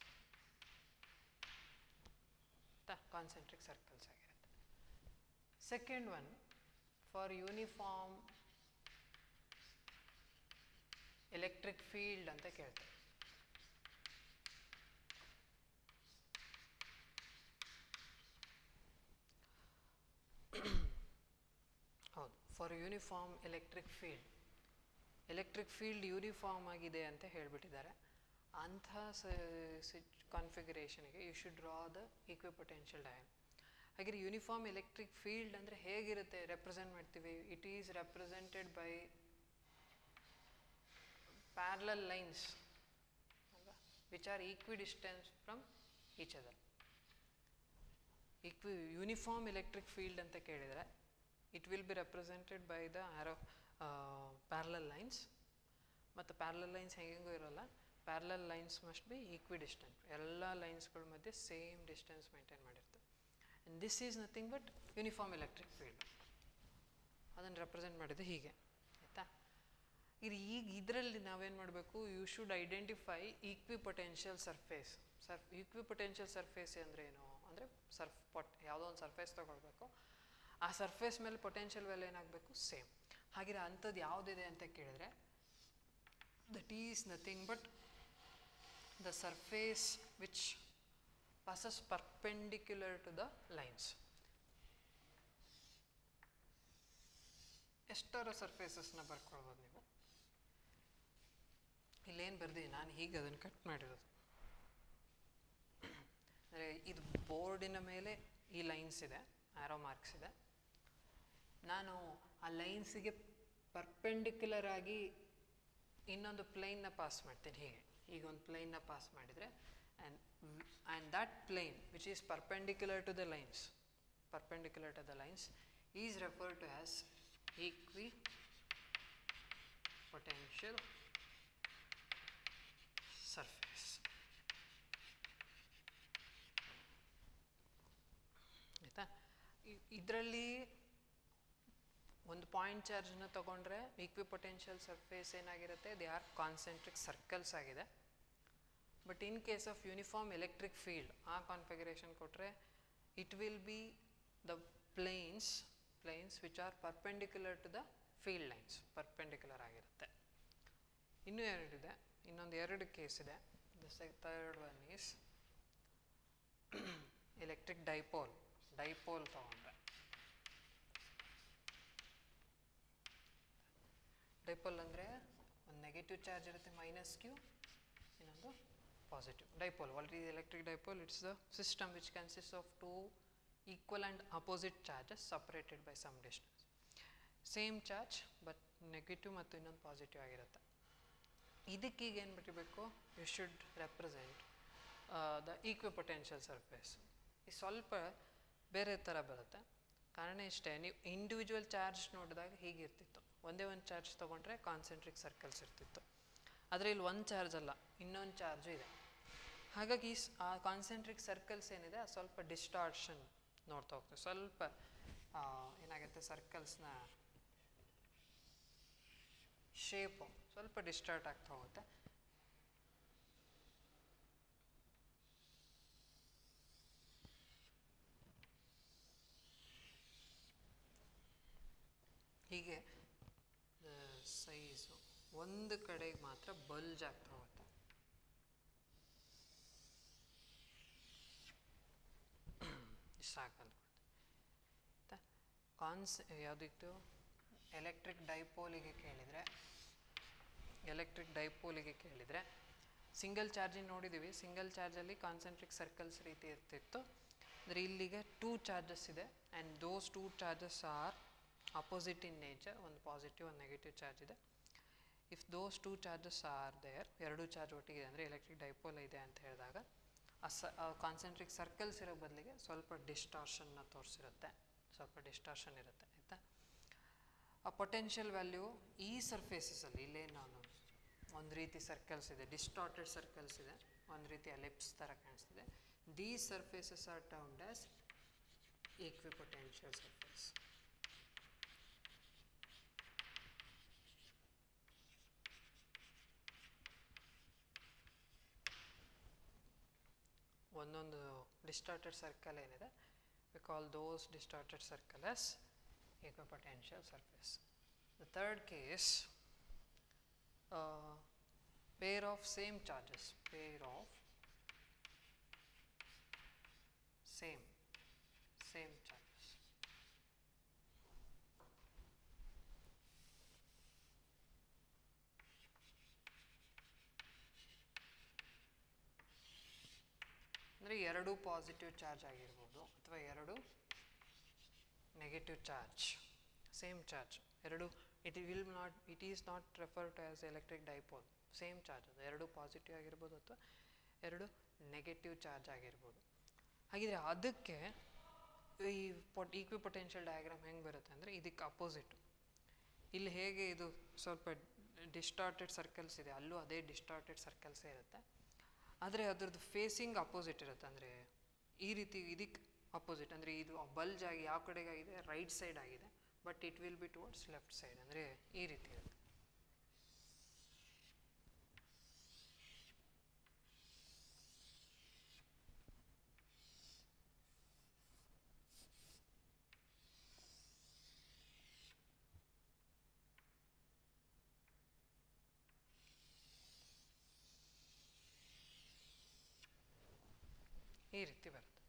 ಕಾನ್ಸೆಂಟ್ರಿಕ್ ಸರ್ಕಲ್ಸ್ ಆಗಿರುತ್ತೆ second one for uniform electric field ಅಂತ ಕೇಳ್ತಾರೆ ಹೌದು for uniform electric field electric field uniform ಆಗಿದೆ ಅಂತ ಹೇಳಿಬಿಟ್ಟಿದ್ದಾರೆ ಅಂಥ ಕಾನ್ಫಿಗರೇಷನ್ಗೆ you should draw the equipotential diagram ಹಾಗೆ ಯೂನಿಫಾರ್ಮ್ ಎಲೆಕ್ಟ್ರಿಕ್ ಫೀಲ್ಡ್ ಅಂದರೆ ಹೇಗಿರುತ್ತೆ ರೆಪ್ರೆಸೆಂಟ್ ಮಾಡ್ತೀವಿ it is represented by parallel lines ಅಲ್ವಾ which are equidistance from each other equi uniform electric field ಅಂತ ಕೇಳಿದರೆ it will be represented by the arrow parallel lines ಮತ್ತು ಪ್ಯಾರಲಲ್ ಲೈನ್ಸ್ ಹೆಂಗೆಂಗೂ ಇರೋಲ್ಲ parallel lines must be equidistant ಎಲ್ಲ ಲೈನ್ಸ್ಗಳ ಮಧ್ಯೆ ಸೇಮ್ ಡಿಸ್ಟೆನ್ಸ್ ಮೇಂಟೈನ್ ಮಾಡಿರ್ತವೆ and this is nothing but uniform electric field ಅದನ್ನು ರೆಪ್ರೆಸೆಂಟ್ ಮಾಡಿದ್ದು ಹೀಗೆ ಆಯಿತಾ ಇದು ಈಗ ಇದರಲ್ಲಿ ನಾವೇನು ಮಾಡಬೇಕು you should identify equipotential surface surf equipotential surface ಅಂದರೆ ಏನು ಅಂದರೆ ಸರ್ಫ್ ಪೊಟ್ ಯಾವುದೋ ಒಂದು ಸರ್ಫೇಸ್ ತೊಗೊಳ್ಬೇಕು ಆ ಸರ್ಫೇಸ್ ಮೇಲೆ ಪೊಟೆನ್ಷಿಯಲ್ ವ್ಯಾಲ್ಯೂ ಏನಾಗಬೇಕು ಸೇಮ್ ಹಾಗಿರೋ ಅಂಥದ್ದು ಯಾವುದಿದೆ ಅಂತ ಕೇಳಿದ್ರೆ that is nothing but the surface which passes perpendicular to the lines ಎಷ್ಟರ ಸರ್ಫೇಸಸ್ನ ಬರ್ಕೊಳ್ಬೋದು ನೀವು ಇಲ್ಲೇನು ಬರ್ದಿದ್ದೀನಿ ನಾನು ಹೀಗೆ ಅದನ್ನು ಕಟ್ ಮಾಡಿರೋದು ಅಂದರೆ ಇದು ಬೋರ್ಡಿನ ಮೇಲೆ ಈ ಲೈನ್ಸ್ ಇದೆ ಆರೋ ಮಾರ್ಕ್ಸ್ ಇದೆ ನಾನು ಆ ಲೈನ್ಸಿಗೆ ಪರ್ಪೆಂಡಿಕ್ಯುಲರ್ ಆಗಿ ಇನ್ನೊಂದು ಪ್ಲೈನ್ನ ಪಾಸ್ ಮಾಡ್ತೀನಿ ಹೀಗೆ ಈಗ ಒಂದು ಪ್ಲೈನ್ನ ಪಾಸ್ ಮಾಡಿದರೆ and and that plane which is perpendicular to the lines perpendicular to the lines is refer to as equipotential surface ಆಯಿತಾ ಇದರಲ್ಲಿ ಒಂದು ಪಾಯಿಂಟ್ ಚಾರ್ಜನ್ನ ತೊಗೊಂಡ್ರೆ ಈಕ್ವಿ ಪೊಟೆನ್ಷಿಯಲ್ ಸರ್ಫೇಸ್ ಏನಾಗಿರುತ್ತೆ ದೇ ಆರ್ ಕಾನ್ಸೆಂಟ್ರಿಕ್ ಸರ್ಕಲ್ಸ್ ಆಗಿದೆ but in case of uniform electric field ಆ ಕಾನ್ಫಿಗರೇಷನ್ ಕೊಟ್ಟರೆ it will be the planes planes which are perpendicular to the field lines perpendicular ಆಗಿರುತ್ತೆ ಇನ್ನೂ ಎರಡಿದೆ ಇನ್ನೊಂದು ಎರಡು ಕೇಸ್ ಇದೆ ದ ಸೆ third one is electric dipole dipole ತೊಗೊಂಡ್ರೆ ಡೈಪೋಲ್ ಅಂದರೆ ಒಂದು ನೆಗೆಟಿವ್ ಚಾರ್ಜ್ ಇರುತ್ತೆ ಮೈನಸ್ ಕ್ಯೂ ಇನ್ನೊಂದು positive dipole already electric dipole it's the system which consist of two equal and opposite charges separated by some distance same charge but negative ಮತ್ತು ಇನ್ನೊಂದು ಪಾಸಿಟಿವ್ ಆಗಿರುತ್ತೆ ಇದಕ್ಕೀಗ ಏನು ಬಿಟ್ಟಿರಬೇಕು you should represent the equipotential surface ಈ ಸ್ವಲ್ಪ ಬೇರೆ ಥರ ಬರುತ್ತೆ ಕಾರಣ ಇಷ್ಟೇ ನೀವು ಇಂಡಿವಿಜುವಲ್ ಚಾರ್ಜ್ ನೋಡಿದಾಗ ಹೀಗಿರ್ತಿತ್ತು ಒಂದೇ ಒಂದು ಚಾರ್ಜ್ ತೊಗೊಂಡ್ರೆ ಕಾನ್ಸೆಂಟ್ರಿಕ್ ಸರ್ಕಲ್ಸ್ ಇರ್ತಿತ್ತು ಆದರೆ ಇಲ್ಲಿ ಒಂದು ಚಾರ್ಜ್ ಅಲ್ಲ ಇನ್ನೊಂದು ಚಾರ್ಜು ಇದೆ ಹಾಗಾಗಿ ಸ್- ಆ ಕಾನ್ಸೆಂಟ್ರಿಕ್ ಸರ್ಕಲ್ಸ್ ಏನಿದೆ ಅದು ಸ್ವಲ್ಪ ಡಿಸ್ಟಾರ್ಷನ್ ನೋಡ್ತಾ ಹೋಗ್ತೀವಿ ಸ್ವಲ್ಪ ಆ, ಏನಾಗುತ್ತೆ ಸರ್ಕಲ್ಸ್ನ ಶೇಪು ಸ್ವಲ್ಪ ಡಿಸ್ಟಾರ್ಟ್ ಆಗ್ತಾ ಹೋಗುತ್ತೆ ಹೀಗೆ ಸೈಜು ಒಂದು ಕಡೆಗೆ ಮಾತ್ರ ಬಲ್ಜ್ ಆಗ್ತಾ ಹೋಗುತ್ತೆ ಸಾಕು ಅಂದ್ಕೊಳ್ತೆ ಕಾನ್ಸ್ ಯಾವುದಿತ್ತು ಎಲೆಕ್ಟ್ರಿಕ್ ಡೈಪೋಲಿಗೆ ಕೇಳಿದರೆ ಎಲೆಕ್ಟ್ರಿಕ್ ಡೈಪೋಲಿಗೆ ಕೇಳಿದರೆ ಸಿಂಗಲ್ ಚಾರ್ಜಿಂಗ್ ನೋಡಿದ್ದೀವಿ ಸಿಂಗಲ್ ಚಾರ್ಜಲ್ಲಿ ಕಾನ್ಸೆಂಟ್ರಿಕ್ ಸರ್ಕಲ್ಸ್ ರೀತಿ ಇರ್ತಿತ್ತು ಅಂದರೆ ಇಲ್ಲಿಗೆ ಟೂ ಚಾರ್ಜಸ್ ಇದೆ and those two charges are opposite in nature ಒಂದು ಪಾಸಿಟಿವ್ ಒಂದು ನೆಗೆಟಿವ್ ಚಾರ್ಜ್ ಇದೆ if those two charges are there ಎರಡು ಚಾರ್ಜ್ ಒಟ್ಟಿಗೆ ಅಂದರೆ ಎಲೆಕ್ಟ್ರಿಕ್ ಡೈಪೋಲ್ ಇದೆ ಅಂತ ಹೇಳಿದಾಗ ಆ ಸ ಕಾನ್ಸೆಂಟ್ರಿಕ್ ಸರ್ಕಲ್ಸ್ ಇರೋ ಬದಲಿಗೆ ಸ್ವಲ್ಪ ಡಿಸ್ಟಾರ್ಷನ್ನ ತೋರಿಸಿರುತ್ತೆ ಸ್ವಲ್ಪ ಡಿಸ್ಟಾರ್ಷನ್ ಇರುತ್ತೆ ಆಯಿತಾ ಆ ಪೊಟೆನ್ಷಿಯಲ್ ವ್ಯಾಲ್ಯೂ ಈ ಸರ್ಫೇಸಸಲ್ಲಿ ಇಲ್ಲೇ ನಾನು ಒಂದು ರೀತಿ ಸರ್ಕಲ್ಸ್ ಇದೆ ಡಿಸ್ಟಾರ್ಟೆಡ್ ಸರ್ಕಲ್ಸ್ ಇದೆ ಒಂದು ರೀತಿ ಎಲಿಪ್ಸ್ ಥರ ಕಾಣಿಸ್ತಿದೆ these surfaces are termed as equipotential surface ಒಂದೊಂದು ಡಿಸ್ಟಾರ್ಟೆಡ್ ಸರ್ಕಲ್ ಏನಿದೆ we call those distorted circle as equipotential surface. The third case, uh, pair of same charges, pair of same, same charges. ಅಂದರೆ ಎರಡು ಪಾಸಿಟಿವ್ ಚಾರ್ಜ್ ಆಗಿರ್ಬೋದು ಅಥವಾ ಎರಡು ನೆಗೆಟಿವ್ ಚಾರ್ಜ್ ಸೇಮ್ ಚಾರ್ಜ್ ಎರಡು it will not it is not refer to as electric dipole same charge ಅದು ಎರಡು ಪಾಸಿಟಿವ್ ಆಗಿರ್ಬೋದು ಅಥವಾ ಎರಡು ನೆಗೆಟಿವ್ ಚಾರ್ಜ್ ಆಗಿರ್ಬೋದು ಹಾಗಿದ್ರೆ ಅದಕ್ಕೆ ಈ ಪೊಟ್ ಈಕ್ವಿ ಪೊಟೆನ್ಷಿಯಲ್ ಡಯಾಗ್ರಾಮ್ ಹೆಂಗೆ ಬರುತ್ತೆ ಅಂದರೆ ಇದಕ್ಕೆ ಅಪೋಸಿಟ್ ಇಲ್ಲಿ ಹೇಗೆ ಇದು ಸ್ವಲ್ಪ ಡಿಸ್ಟಾರ್ಟೆಡ್ ಸರ್ಕಲ್ಸ್ ಇದೆ ಅಲ್ಲೂ ಅದೇ ಡಿಸ್ಟಾರ್ಟೆಡ್ ಸರ್ಕಲ್ಸೇ ಇರುತ್ತೆ ಆದರೆ ಅದ್ರದ್ದು ಫೇಸಿಂಗ್ ಅಪೋಸಿಟ್ ಇರುತ್ತೆ ಅಂದರೆ ಈ ರೀತಿ ಇದಕ್ಕೆ ಅಪೋಸಿಟ್ ಅಂದರೆ ಇದು ಬಲ್ಜ್ ಆಗಿ ಯಾವ ಕಡೆಗಾಗಿದೆ ರೈಟ್ ಸೈಡ್ ಆಗಿದೆ but it will be towards left side ಅಂದರೆ ಈ ರೀತಿ ಇರುತ್ತೆ ಈ ರೀತಿ ಬರುತ್ತೆ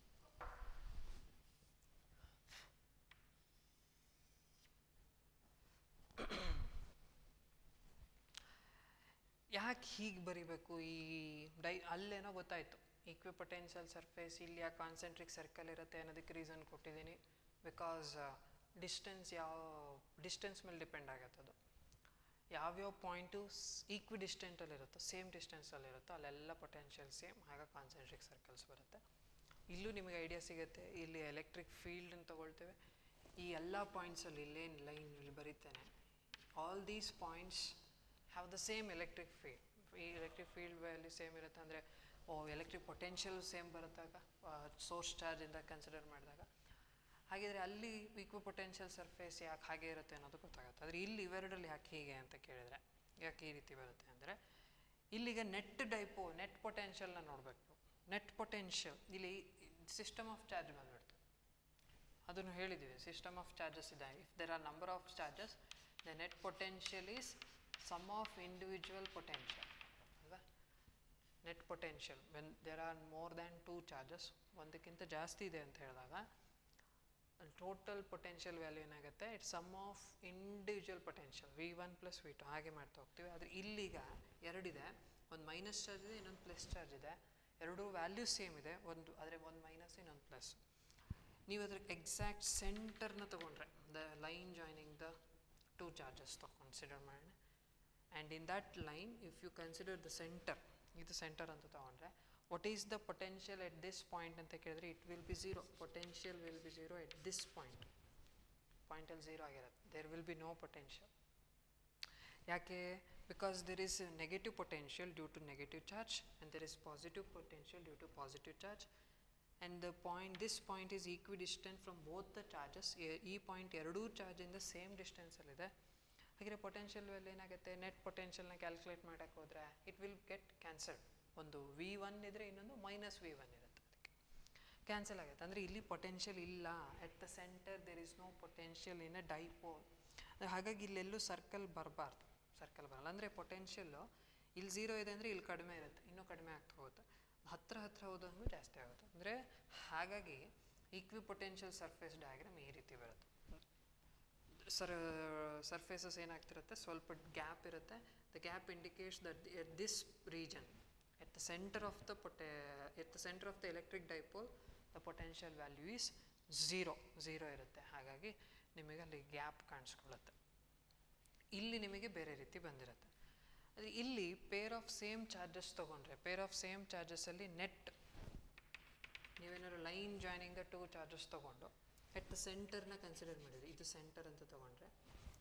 ಯಾಕೆ ಹೀಗೆ ಬರಿಬೇಕು ಈ ಡೈ ಅಲ್ಲೇನೋ ಗೊತ್ತಾಯಿತು ಈಕ್ವಿಪೊಟೆನ್ಷಿಯಲ್ ಸರ್ಫೇಸ್ ಇಲ್ಲಿ ಯಾಕೆ ಕಾನ್ಸೆಂಟ್ರಿಕ್ ಸರ್ಕಲ್ ಇರುತ್ತೆ ಅನ್ನೋದಕ್ಕೆ ರೀಸನ್ ಕೊಟ್ಟಿದ್ದೀನಿ ಬಿಕಾಸ್ ಡಿಸ್ಟೆನ್ಸ್ ಯಾವ ಡಿಸ್ಟೆನ್ಸ್ ಮೇಲೆ ಡಿಪೆಂಡ್ ಆಗತ್ತೆ ಅದು ಯಾವ್ಯಾವ ಪಾಯಿಂಟು ಈಕ್ವಿ ಡಿಸ್ಟೆಂಟಲ್ಲಿ ಇರುತ್ತೋ ಸೇಮ್ ಡಿಸ್ಟೆನ್ಸಲ್ಲಿ ಇರುತ್ತೋ ಅಲ್ಲೆಲ್ಲ ಪೊಟೆನ್ಷಿಯಲ್ ಸೇಮ್ ಆಗ ಕಾನ್ಸೆಂಟ್ರಿಕ್ ಸರ್ಕಲ್ಸ್ ಬರುತ್ತೆ ಇಲ್ಲೂ ನಿಮಗೆ ಐಡಿಯಾ ಸಿಗುತ್ತೆ ಇಲ್ಲಿ ಎಲೆಕ್ಟ್ರಿಕ್ ಫೀಲ್ಡನ್ನು ತಗೊಳ್ತೇವೆ ಈ ಎಲ್ಲ ಪಾಯಿಂಟ್ಸಲ್ಲಿ ಇಲ್ಲೇನು ಲೈನ್ ಇಲ್ಲಿ ಬರೀತೇನೆ all these points have the same electric field ಈ ಎಲೆಕ್ಟ್ರಿಕ್ ಫೀಲ್ಡ್ ವ್ಯಾಲ್ಯೂ ಸೇಮ್ ಇರುತ್ತೆ ಅಂದರೆ ಓ ಎಲೆಕ್ಟ್ರಿಕ್ ಪೊಟೆನ್ಷಿಯಲ್ ಸೇಮ್ ಬರುತ್ತಾಗ ಸೋರ್ಸ್ ಚಾರ್ಜಿಂದ ಕನ್ಸಿಡರ್ ಮಾಡಿದಾಗ ಹಾಗಿದ್ರೆ ಅಲ್ಲಿ ಈಕ್ವಿ ಪೊಟೆನ್ಷಿಯಲ್ ಸರ್ಫೇಸ್ ಯಾಕೆ ಹಾಗೆ ಇರುತ್ತೆ ಅನ್ನೋದು ಗೊತ್ತಾಗುತ್ತೆ ಆದರೆ ಇಲ್ಲಿ ಇವೆರಡರಲ್ಲಿ ಯಾಕೆ ಹೀಗೆ ಅಂತ ಕೇಳಿದರೆ ಯಾಕೆ ಈ ರೀತಿ ಬರುತ್ತೆ ಅಂದರೆ ಇಲ್ಲಿಗೆ ನೆಟ್ ಡೈಪೋ ನೆಟ್ ಪೊಟೆನ್ಷಿಯಲ್ನ ನೋಡಬೇಕು ನೆಟ್ ಪೊಟೆನ್ಷಿಯಲ್ ಇಲ್ಲಿ ಸಿಸ್ಟಮ್ ಆಫ್ ಚಾರ್ಜ್ ಬಂದ್ಬಿಡ್ತು ಅದನ್ನು ಹೇಳಿದ್ದೀವಿ ಸಿಸ್ಟಮ್ ಆಫ್ ಚಾರ್ಜಸ್ ಇದೆ if there are number of charges the net potential is sum of individual potential ಅಲ್ವಾ net potential when there are more than two charges ಒಂದಕ್ಕಿಂತ ಜಾಸ್ತಿ ಇದೆ ಅಂತ ಹೇಳಿದಾಗ ಟೋಟಲ್ ಪೊಟೆನ್ಷಿಯಲ್ ವ್ಯಾಲ್ಯೂ ಏನಾಗುತ್ತೆ it's sum of individual potential V one plus V two ಹಾಗೆ ಮಾಡ್ತಾ ಹೋಗ್ತೀವಿ ಆದರೆ ಇಲ್ಲಿಗ ಎರಡಿದೆ ಒಂದು ಮೈನಸ್ ಚಾರ್ಜ್ ಇದೆ ಇನ್ನೊಂದು ಪ್ಲಸ್ ಚಾರ್ಜ್ ಇದೆ ಎರಡೂ ವ್ಯಾಲ್ಯೂ ಸೇಮ್ ಇದೆ ಒಂದು ಆದರೆ ಒಂದು ಮೈನಸ್ ಇನ್ನೊಂದು ಪ್ಲಸ್ ನೀವು ಅದ್ರ ಎಕ್ಸಾಕ್ಟ್ ಸೆಂಟರ್ನ ತೊಗೊಂಡ್ರೆ the line joining the two charges consider ಮಾಡೋಣ and in that line if you consider the centre ಇದು ಸೆಂಟರ್ ಅಂತ ತೊಗೊಂಡ್ರೆ what is the potential at this point ಅಂತ ಕೇಳಿದ್ರೆ it will be zero potential will be zero at this point ಪಾಯಿಂಟಲ್ಲಿ ಝೀರೋ ಆಗಿರುತ್ತೆ there will be no potential ಯಾಕೆ because there is negative potential due to negative charge and there is positive potential due to positive charge and the point this point is equidistance from both the charges ಈ ಪಾಯಿಂಟ್ ಎರಡೂ ಚಾರ್ಜಿಂದ ಸೇಮ್ ಡಿಸ್ಟೆನ್ಸಲ್ಲಿದೆ ಹಾಗೆ ಪೊಟೆನ್ಷಿಯಲ್ ವ್ಯಾಲ್ಯೂ ಏನಾಗುತ್ತೆ ನೆಟ್ ಪೊಟೆನ್ಷಿಯಲ್ನ ಕ್ಯಾಲ್ಕುಲೇಟ್ ಮಾಡೋಕ್ಕೆ ಹೋದರೆ ಇಟ್ ವಿಲ್ ಗೆಟ್ ಕ್ಯಾನ್ಸಲ್ಡ್ ಒಂದು ವಿ ಒನ್ ಇದ್ದರೆ ಇನ್ನೊಂದು ಮೈನಸ್ ವಿ ಒನ್ ಇರುತ್ತೆ ಅದಕ್ಕೆ ಕ್ಯಾನ್ಸಲ್ ಆಗುತ್ತೆ ಅಂದರೆ ಇಲ್ಲಿ ಪೊಟೆನ್ಷಿಯಲ್ ಇಲ್ಲ at the centre there is no potential in a dipole ಹಾಗಾಗಿ ಇಲ್ಲೆಲ್ಲೂ ಸರ್ಕಲ್ ಬರಬಾರ್ದು ಸರ್ಕಲ್ ಬರಲ್ಲ ಅಂದರೆ ಪೊಟೆನ್ಷಿಯಲ್ಲು ಇಲ್ಲಿ ಝೀರೋ ಇದೆ ಅಂದರೆ ಇಲ್ಲಿ ಕಡಿಮೆ ಇರುತ್ತೆ ಇನ್ನೂ ಕಡಿಮೆ ಆಗ್ತಾ ಹೋಗುತ್ತೆ ಹತ್ತಿರ ಹತ್ತಿರ ಹೋದಂಗೂ ಜಾಸ್ತಿ ಆಗುತ್ತೆ ಅಂದರೆ ಹಾಗಾಗಿ ಈಕ್ವಿ ಪೊಟೆನ್ಷಿಯಲ್ ಸರ್ಫೇಸ್ ಡಯಾಗ್ರಾಮ್ ಈ ರೀತಿ ಬರುತ್ತೆ ಸರ್ ಸರ್ಫೇಸಸ್ ಏನಾಗ್ತಿರುತ್ತೆ ಸ್ವಲ್ಪ ಗ್ಯಾಪ್ ಇರುತ್ತೆ the gap indicates that at this region at the centre of the ಪೊಟೆ at the centre of the electric dipole the potential value is zero zero ಇರುತ್ತೆ ಹಾಗಾಗಿ ನಿಮಗೆ ಅಲ್ಲಿ ಗ್ಯಾಪ್ ಕಾಣಿಸ್ಕೊಳ್ಳುತ್ತೆ ಇಲ್ಲಿ ನಿಮಗೆ ಬೇರೆ ರೀತಿ ಬಂದಿರುತ್ತೆ ಅದು ಇಲ್ಲಿ ಪೇರ್ ಆಫ್ ಸೇಮ್ ಚಾರ್ಜಸ್ ತೊಗೊಂಡ್ರೆ ಪೇರ್ ಆಫ್ ಸೇಮ್ ಚಾರ್ಜಸ್ಸಲ್ಲಿ ನೆಟ್ ನೀವೇನಾದ್ರು line joining the two charges ತೊಗೊಂಡು ಎಟ್ ದ ಸೆಂಟರ್ನ ಕನ್ಸಿಡರ್ ಮಾಡಿದ್ರಿ ಇದು ಸೆಂಟರ್ ಅಂತ ತೊಗೊಂಡ್ರೆ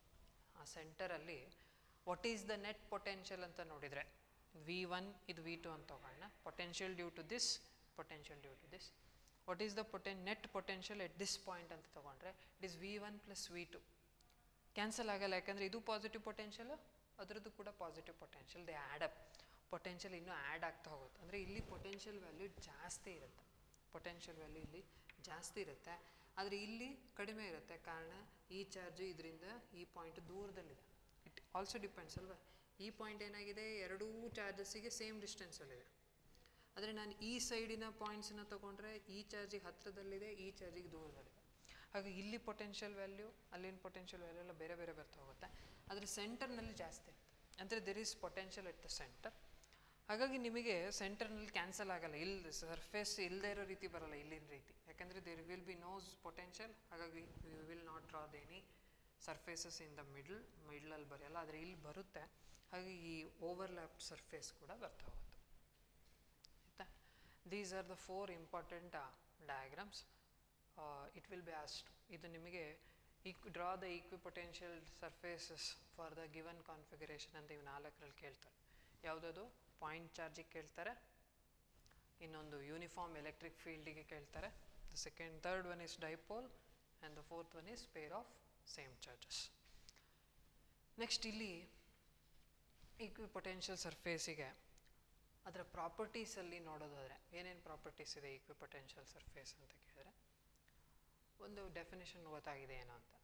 ಸೆಂಟರಲ್ಲಿ what is the net potential ಅಂತ ನೋಡಿದರೆ ವಿ ಒನ್ ಇದು ವಿ ಟು ಅಂತ ತಗೊಳ್ಳೋಣ potential due to this potential due to this what is the potential net potential at this point ಅಂತ ತೊಗೊಂಡ್ರೆ it is V one plus V two cancel ಆಗಲ್ಲ ಯಾಕಂದರೆ ಇದು ಪಾಸಿಟಿವ್ ಪೊಟೆನ್ಷಿಯಲು ಅದರದ್ದು ಕೂಡ positive potential they add up potential ಇನ್ನೂ ಆ್ಯಡ್ ಆಗ್ತಾ ಹೋಗುತ್ತೆ ಅಂದರೆ ಇಲ್ಲಿ ಪೊಟೆನ್ಷಿಯಲ್ ವ್ಯಾಲ್ಯೂ ಜಾಸ್ತಿ ಇರುತ್ತೆ ಪೊಟೆನ್ಷಿಯಲ್ ವ್ಯಾಲ್ಯೂ ಇಲ್ಲಿ ಜಾಸ್ತಿ ಇರುತ್ತೆ ಆದರೆ ಇಲ್ಲಿ ಕಡಿಮೆ ಇರುತ್ತೆ ಕಾರಣ ಈ ಚಾರ್ಜು ಇದರಿಂದ ಈ ಪಾಯಿಂಟ್ ದೂರದಲ್ಲಿದೆ ಇಟ್ ಆಲ್ಸೋ ಡಿಪೆಂಡ್ಸ್ ಅಲ್ವಾ ಈ ಪಾಯಿಂಟ್ ಏನಾಗಿದೆ ಎರಡೂ ಚಾರ್ಜಸ್ಸಿಗೆ ಸೇಮ್ ಡಿಸ್ಟೆನ್ಸಲ್ಲಿದೆ ಆದರೆ ನಾನು ಈ ಸೈಡಿನ ಪಾಯಿಂಟ್ಸನ್ನ ತೊಗೊಂಡ್ರೆ ಈ ಚಾರ್ಜಿಗೆ ಹತ್ತಿರದಲ್ಲಿದೆ ಈ ಚಾರ್ಜಿಗೆ ದೂರದಲ್ಲಿದೆ ಹಾಗೆ ಇಲ್ಲಿ ಪೊಟೆನ್ಷಿಯಲ್ ವ್ಯಾಲ್ಯೂ ಅಲ್ಲಿನ ಪೊಟೆನ್ಷಿಯಲ್ ವ್ಯಾಲ್ಯೂ ಎಲ್ಲ ಬೇರೆ ಬೇರೆ ಬರ್ತಾ ಹೋಗುತ್ತೆ ಆದರೆ ಸೆಂಟರ್ನಲ್ಲಿ ಜಾಸ್ತಿ ಇರುತ್ತೆ ಅಂದರೆ there is potential at the centre ಹಾಗಾಗಿ ನಿಮಗೆ ಸೆಂಟರ್ನಲ್ಲಿ ಕ್ಯಾನ್ಸಲ್ ಆಗಲ್ಲ ಇಲ್ಲಿ ಸರ್ಫೇಸ್ ಇಲ್ಲದೆ ಇರೋ ರೀತಿ ಬರಲ್ಲ ಇಲ್ಲಿನ ರೀತಿ ಯಾಕಂದರೆ there will be no potential ಹಾಗಾಗಿ you will not draw the any surfaces in the middle ಮಿಡ್ಲಲ್ಲಿ ಬರೆಯಲ್ಲ ಆದರೆ ಇಲ್ಲಿ ಬರುತ್ತೆ ಹಾಗೆ ಈ ಓವರ್ಲ್ಯಾಪ್ಡ್ ಸರ್ಫೇಸ್ ಕೂಡ ಬರ್ತಾ ಹೋಗುತ್ತೆ ಆಯಿತಾ these are the four important diagrams it will be asked ಇದು ನಿಮಗೆ ಈಕ್ draw the equipotential surfaces for the given configuration ಅಂತ ಇವು ನಾಲ್ಕರಲ್ಲಿ ಕೇಳ್ತಾರೆ ಯಾವುದದು ಪಾಯಿಂಟ್ ಚಾರ್ಜಿಗೆ ಕೇಳ್ತಾರೆ ಇನ್ನೊಂದು ಯೂನಿಫಾರ್ಮ್ ಎಲೆಕ್ಟ್ರಿಕ್ ಫೀಲ್ಡಿಗೆ ಕೇಳ್ತಾರೆ the second third one is dipole and the fourth one is pair of same charges next ಇಲ್ಲಿ ಈಕ್ವಿಪೊಟೆನ್ಷಿಯಲ್ ಸರ್ಫೇಸಿಗೆ ಅದರ ಪ್ರಾಪರ್ಟೀಸಲ್ಲಿ ನೋಡೋದಾದರೆ ಏನೇನು ಪ್ರಾಪರ್ಟೀಸ್ ಇದೆ ಈಕ್ವಿಪೊಟೆನ್ಷಿಯಲ್ ಸರ್ಫೇಸ್ ಅಂತ ಕೇಳಿದ್ರೆ ಒಂದು ಡೆಫಿನೇಷನ್ ಗೊತ್ತಾಗಿದೆ ಏನೋ ಅಂತ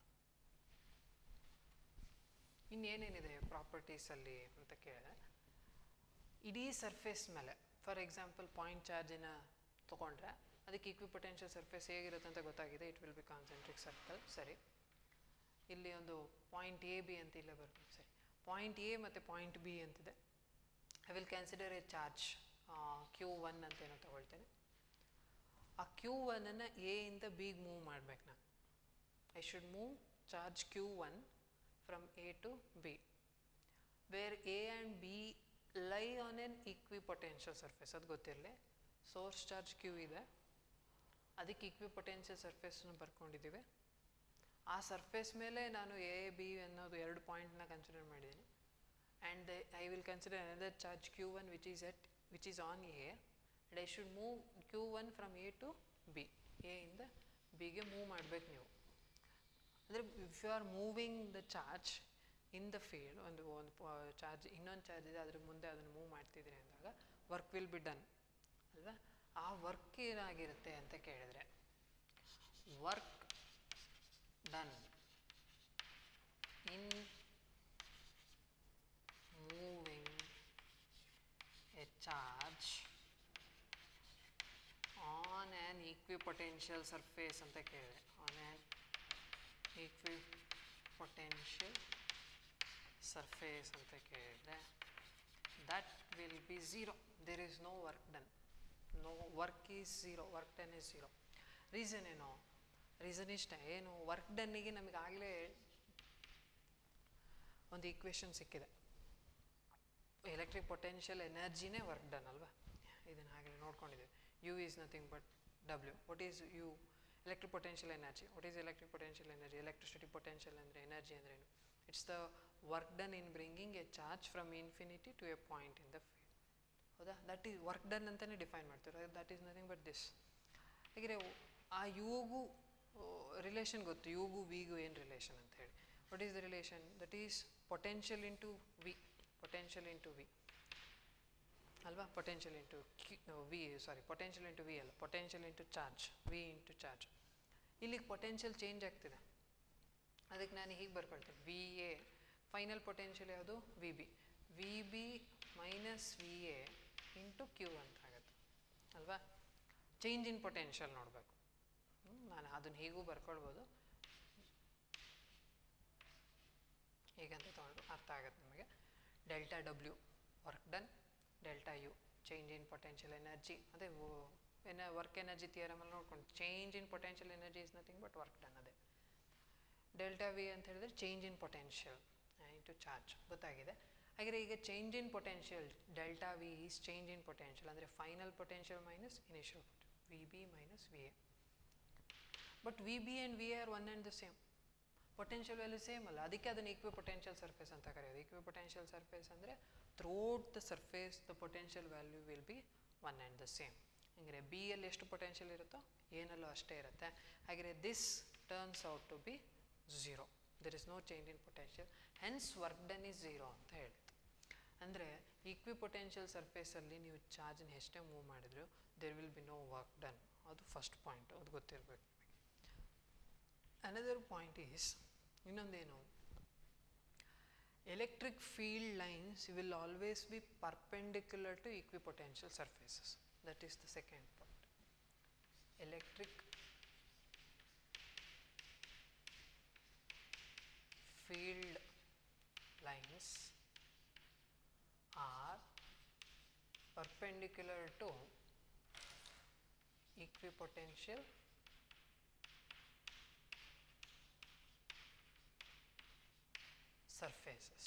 ಇನ್ನೇನೇನಿದೆ ಪ್ರಾಪರ್ಟೀಸಲ್ಲಿ ಅಂತ ಕೇಳಿದ್ರೆ ಇಡೀ ಸರ್ಫೇಸ್ ಮೇಲೆ ಫಾರ್ ಎಕ್ಸಾಂಪಲ್ ಪಾಯಿಂಟ್ ಚಾರ್ಜಿನ ತೊಗೊಂಡ್ರೆ ಅದಕ್ಕೆ ಈಕ್ವಿಪೊಟೆನ್ಷಿಯಲ್ ಸರ್ಫೇಸ್ ಹೇಗಿರುತ್ತೆ ಅಂತ ಗೊತ್ತಾಗಿದೆ it will be concentric circle ಸರಿ ಇಲ್ಲಿ ಒಂದು ಪಾಯಿಂಟ್ ಎ ಬಿ ಅಂತ ಇಲ್ಲೇ ಬರ್ಬೋದು ಸರಿ ಪಾಯಿಂಟ್ ಎ ಮತ್ತು ಪಾಯಿಂಟ್ ಬಿ ಅಂತಿದೆ I will consider a charge Q one ಅಂತ ಏನೋ ತೊಗೊಳ್ತೇನೆ ಆ ಕ್ಯೂ ಒನ್ನನ್ನು ಎ ಇಂದ ಬಿಗೆ ಮೂವ್ ಮಾಡ್ಬೇಕು ನಾನು I should move charge Q one from A to B where A and B lie on an equipotential surface ಅದು ಗೊತ್ತಿರಲಿ ಸೋರ್ಸ್ ಚಾರ್ಜ್ ಕ್ಯೂ ಇದೆ ಅದಕ್ಕೆ ಈಕ್ವಿಪೊಟೆನ್ಷಿಯಲ್ ಸರ್ಫೇಸನ್ನು ಬರ್ಕೊಂಡಿದ್ದೀವಿ ಆ ಸರ್ಫೇಸ್ ಮೇಲೆ ನಾನು ಎ ಬಿ ಅನ್ನೋದು ಎರಡು ಪಾಯಿಂಟ್ನ ಕನ್ಸಿಡರ್ ಮಾಡಿದ್ದೀನಿ and I will consider another charge Q one which is at which is on A and I should move q one from A to B A ಇಂದ ಬಿಗೆ ಮೂವ್ ಮಾಡಬೇಕು ನೀವು ಅಂದರೆ if you are moving the charge in the field ಒಂದು ಒಂದು ಚಾರ್ಜ್ ಇನ್ನೊಂದು ಚಾರ್ಜ್ ಇದೆ ಅದ್ರ ಮುಂದೆ ಅದನ್ನು ಮೂವ್ ಮಾಡ್ತಿದ್ದೀರಿ ಅಂದಾಗ ವರ್ಕ್ ವಿಲ್ ಬಿ ಡನ್ ಅಲ್ವಾ ಆ ವರ್ಕ್ ಏನಾಗಿರುತ್ತೆ ಅಂತ ಕೇಳಿದ್ರೆ work done in moving a charge on an equipotential surface ಅಂತ ಕೇಳಿದೆ ಆನ್ ಆ್ಯನ್ ಈಕ್ವಿಪೊಟೆನ್ಷಿಯಲ್ ಸರ್ಫೇಸ್ ಅಂತ ಕೇಳಿದ್ರೆ that will be zero there is no work done no work is zero work done is zero reason ಏನು ರೀಸನ್ ಇಷ್ಟ ಏನು ವರ್ಕ್ ಡನ್ನಿಗೆ ನಮಗೆ ಆಗಲೇ ಒಂದು ಈಕ್ವೇಷನ್ ಸಿಕ್ಕಿದೆ ಎಲೆಕ್ಟ್ರಿಕ್ ಪೊಟೆನ್ಷಿಯಲ್ ಎನರ್ಜಿನೇ ವರ್ಕ್ ಡನ್ ಅಲ್ವಾ ಇದನ್ನು ಹಾಗೆ ನೋಡ್ಕೊಂಡಿದ್ದೀವಿ U is nothing but W what is U electric potential energy what is electric potential energy electricity potential ಅಂದರೆ ಎನರ್ಜಿ ಅಂದ್ರೇನು it's the work done in bringing a charge from infinity to a point in the field ಹೌದಾ ದಟ್ ಈಸ್ ವರ್ಕ್ ಡನ್ ಅಂತಲೇ ಡಿಫೈನ್ ಮಾಡ್ತಾರೆ that is nothing but this ಹಾಗೆ ಆ ಯುಗೂ ರಿಲೇಷನ್ ಗೊತ್ತು ಯುಗೂ ವಿಗೂ ಏನು ರಿಲೇಷನ್ ಅಂತ ಹೇಳಿ what is the relation that is potential into V potential into V ಅಲ್ವಾ potential into V sorry potential into V ಅಲ್ಲ potential into charge V into charge ಇಲ್ಲಿಗೆ ಪೊಟೆನ್ಷಿಯಲ್ ಚೇಂಜ್ ಆಗ್ತಿದೆ ಅದಕ್ಕೆ ನಾನು ಹೀಗೆ ಬರ್ಕೊಳ್ತೇನೆ ವಿ ಎ ಫೈನಲ್ ಪೊಟೆನ್ಷಿಯಲ್ ಯಾವುದು V B V B minus V A into q ಅಂತ ಆಗುತ್ತೆ ಅಲ್ವಾ ಚೇಂಜ್ ಇನ್ ಪೊಟೆನ್ಷಿಯಲ್ ನೋಡಬೇಕು ನಾನು ಅದನ್ನು ಹೀಗೂ ಬರ್ಕೊಳ್ಬೋದು ಹೀಗಂತ ತೊಗೊಂಡು ಅರ್ಥ ಆಗುತ್ತೆ ನಿಮಗೆ delta W work done delta U change in potential energy ಅದೇ ಎನ ವರ್ಕ್ ಎನರ್ಜಿ ಥಿಯರಮಲ್ಲಿ ನೋಡ್ಕೊಂಡು change in potential energy is nothing but work done ಅದೇ ಡೆಲ್ಟಾ ವಿ ಅಂತ ಹೇಳಿದ್ರೆ change in potential into charge ಗೊತ್ತಾಗಿದೆ ಹಾಗೆ ಈಗ change in potential delta V is change in potential ಅಂದರೆ final potential minus initial V B minus V A but V B and V are one and the same potential value same ಅಲ್ಲ ಅದಕ್ಕೆ ಅದನ್ನು ಈಕ್ವಿ ಪೊಟೆನ್ಷಿಯಲ್ ಸರ್ಫೇಸ್ ಅಂತ ಕರೆಯೋದು ಈಕ್ವಿ ಪೊಟೆನ್ಷಿಯಲ್ ಸರ್ಫೇಸ್ ಅಂದರೆ throughout the surface the potential value will be one and the same ಹಂಗೆ ಬಿ ಅಲ್ಲಿ ಎಷ್ಟು ಪೊಟೆನ್ಷಿಯಲ್ ಇರುತ್ತೋ ಏನಲ್ಲೂ ಅಷ್ಟೇ ಇರುತ್ತೆ ಹಾಗೆ this turns out to be zero there is no change in potential hence work done is zero ಅಂತ ಹೇಳ್ತು ಅಂದರೆ ಈಕ್ವಿ ಪೊಟೆನ್ಷಿಯಲ್ ಸರ್ಫೇಸಲ್ಲಿ ನೀವು ಚಾರ್ಜನ್ನ ಎಷ್ಟೇ ಮೂವ್ ಮಾಡಿದ್ರು there will be no work done ಅದು ಫಸ್ಟ್ ಪಾಯಿಂಟ್ ಅದು ಗೊತ್ತಿರಬೇಕು ಅನದರ್ ಪಾಯಿಂಟ್ ಈಸ್ ಇನ್ನೊಂದೇನು electric field lines will always be perpendicular to equipotential surfaces. That is the second point. Electric field lines are perpendicular to equipotential surfaces.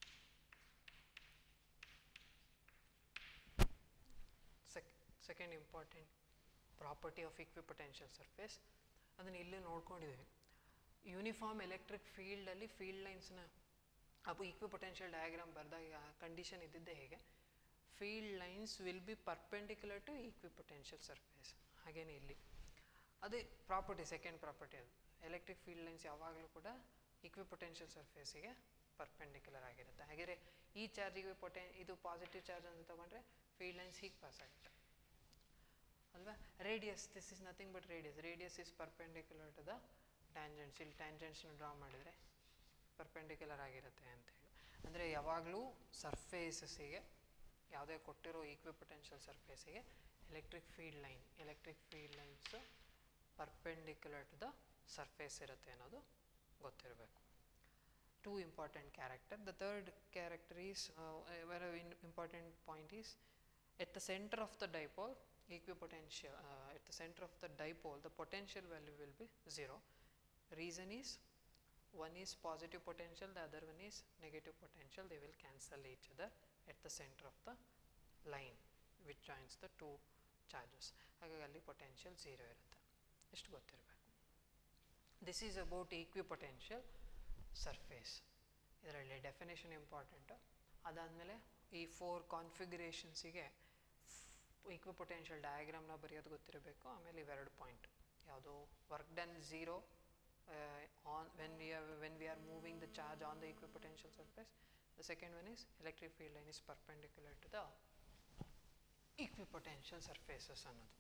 Sec- second important property of equipotential surface ಅದನ್ನು ಇಲ್ಲೇ ನೋಡ್ಕೊಂಡಿದ್ದೀವಿ ಯೂನಿಫಾರ್ಮ್ ಎಲೆಕ್ಟ್ರಿಕ್ ಫೀಲ್ಡಲ್ಲಿ ಫೀಲ್ಡ್ ಲೈನ್ಸ್ನ ಅವು ಈಕ್ವಿಪೊಟೆನ್ಷಿಯಲ್ ಡಯಾಗ್ರಾಮ್ ಬರೆದಾಗ ಕಂಡೀಷನ್ ಇದ್ದಿದ್ದೆ ಹೇಗೆ field lines will be perpendicular to equipotential surface ಹಾಗೇನೆ ಇಲ್ಲಿ ಅದೇ ಪ್ರಾಪರ್ಟಿ ಸೆಕೆಂಡ್ ಪ್ರಾಪರ್ಟಿ ಅದು ಎಲೆಕ್ಟ್ರಿಕ್ ಫೀಲ್ಡ್ ಲೈನ್ಸ್ ಯಾವಾಗಲೂ ಕೂಡ ಈಕ್ವಿಪೊಟೆನ್ಷಿಯಲ್ ಸರ್ಫೇಸಿಗೆ ಪರ್ಪೆಂಡಿಕ್ಯುಲರ್ ಆಗಿರುತ್ತೆ ಹಾಗೆಯೇ ಈ ಚಾರ್ಜಿಗೆ ಪೊಟೆನ್ ಇದು ಪಾಸಿಟಿವ್ ಚಾರ್ಜ್ ಅಂತ ತಗೊಂಡ್ರೆ ಫೀಲ್ಡ್ ಲೈನ್ಸ್ ಹೀಗೆ ಪಾಸ್ ಆಗುತ್ತೆ ಅಲ್ವಾ radius this is nothing but radius radius is perpendicular to the tangents ಇಲ್ಲಿ ಟ್ಯಾಂಜೆಂಟ್ಸ್ನ ಡ್ರಾ ಮಾಡಿದರೆ ಪರ್ಪೆಂಡಿಕ್ಯುಲರ್ ಆಗಿರುತ್ತೆ ಅಂತ ಹೇಳಿ ಅಂದರೆ ಯಾವಾಗಲೂ ಸರ್ಫೇಸಸ್ಸಿಗೆ ಯಾವುದೇ ಕೊಟ್ಟಿರೋ ಈಕ್ವಿಪೊಟೆನ್ಷಿಯಲ್ ಸರ್ಫೇಸಿಗೆ electric field line electric field lines perpendicular to the surface ಇರುತ್ತೆ ಅನ್ನೋದು ಗೊತ್ತಿರಬೇಕು two important character the third character is very important point is at the centre of the dipole equipotential uh, at the center of the dipole the potential value will be zero reason is one is positive potential the other one is negative potential they will cancel each other at the center of the line which joins the two charges ಹಾಗಾಗಿ ಅಲ್ಲಿ ಪೊಟೆನ್ಷಿಯಲ್ ಝೀರೋ ಇರುತ್ತೆ ಎಷ್ಟು ಗೊತ್ತಿರಬೇಕು this is about equipotential surface ಇದರಲ್ಲಿ ಡೆಫಿನೇಷನ್ ಇಂಪಾರ್ಟೆಂಟು ಅದಾದಮೇಲೆ ಈ ಫೋರ್ ಕಾನ್ಫಿಗರೇಷನ್ಸಿಗೆ ಈಕ್ವಿಪೊಟೆನ್ಷಿಯಲ್ ಡಯಾಗ್ರಾಮ್ನ ಬರೆಯೋದು ಗೊತ್ತಿರಬೇಕು ಆಮೇಲೆ ಇವೆರಡು ಪಾಯಿಂಟ್ ಯಾವುದು work done zero on when we are when we are moving the charge on the equipotential surface the second one is electric field line is perpendicular to the equipotential surfaces ಅನ್ನೋದು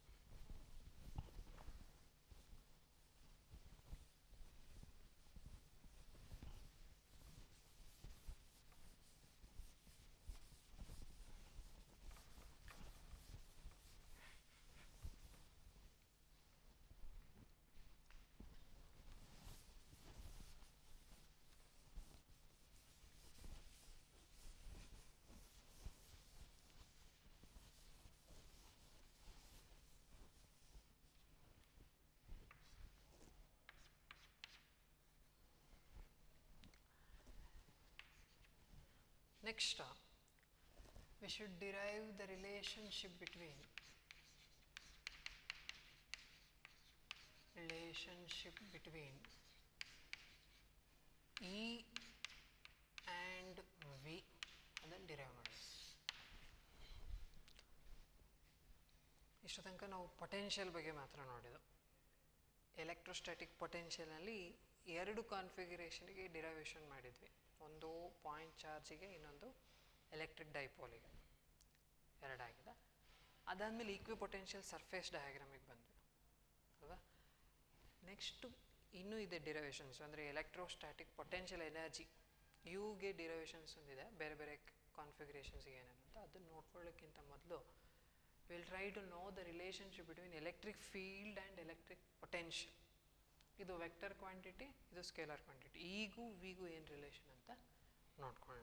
Next, uh, we should derive the relationship between relationship between E and V ಅದನ್ನು ಡಿರೈವ್ ಮಾಡಿ ಇಷ್ಟು ತನಕ ನಾವು ಪೊಟೆನ್ಷಿಯಲ್ ಬಗ್ಗೆ ಮಾತ್ರ ನೋಡಿದ್ದು ಎಲೆಕ್ಟ್ರೋಸ್ಟ್ಯಾಟಿಕ್ ಪೊಟೆನ್ಷಿಯಲ್ನಲ್ಲಿ ಎರಡು ಕಾನ್ಫಿಗರೇಷನ್ಗೆ ಡಿರೈವೇಷನ್ ಮಾಡಿದ್ವಿ ಒಂದು ಪಾಯಿಂಟ್ ಚಾರ್ಜಿಗೆ ಇನ್ನೊಂದು ಎಲೆಕ್ಟ್ರಿಕ್ ಡೈಪೋಲಿಗೆ ಎರಡಾಗಿದೆ ಅದಾದಮೇಲೆ ಈಕ್ವಿ ಪೊಟೆನ್ಷಿಯಲ್ ಸರ್ಫೇಸ್ ಡಯಾಗ್ರಾಮಿಗೆ ಬಂದ್ವಿ ಅಲ್ವಾ ನೆಕ್ಸ್ಟು ಇನ್ನೂ ಇದೆ ಡಿರೈವೇಷನ್ಸ್ ಅಂದರೆ ಎಲೆಕ್ಟ್ರೋಸ್ಟ್ಯಾಟಿಕ್ ಪೊಟೆನ್ಷಿಯಲ್ ಎನರ್ಜಿ ಯುಗೆ ಡಿರೈವೇಷನ್ಸ್ ಒಂದಿದೆ ಬೇರೆ ಬೇರೆ ಕಾನ್ಫಿಗರೇಷನ್ಸ್ಗೆ ಏನೇನು ಅಂತ ಅದನ್ನು ನೋಡ್ಕೊಳ್ಳೋಕ್ಕಿಂತ ಮೊದಲು will try to know the relationship between electric field and electric potential ಇದು ವೆಕ್ಟರ್ ಕ್ವಾಂಟಿಟಿ ಇದು ಸ್ಕೇಲರ್ ಕ್ವಾಂಟಿಟಿ ಈಗೂ ವಿಗೂ ಏನು ರಿಲೇಷನ್ ಅಂತ ನೋಡ್ಕೊಳ್ಳೋಣ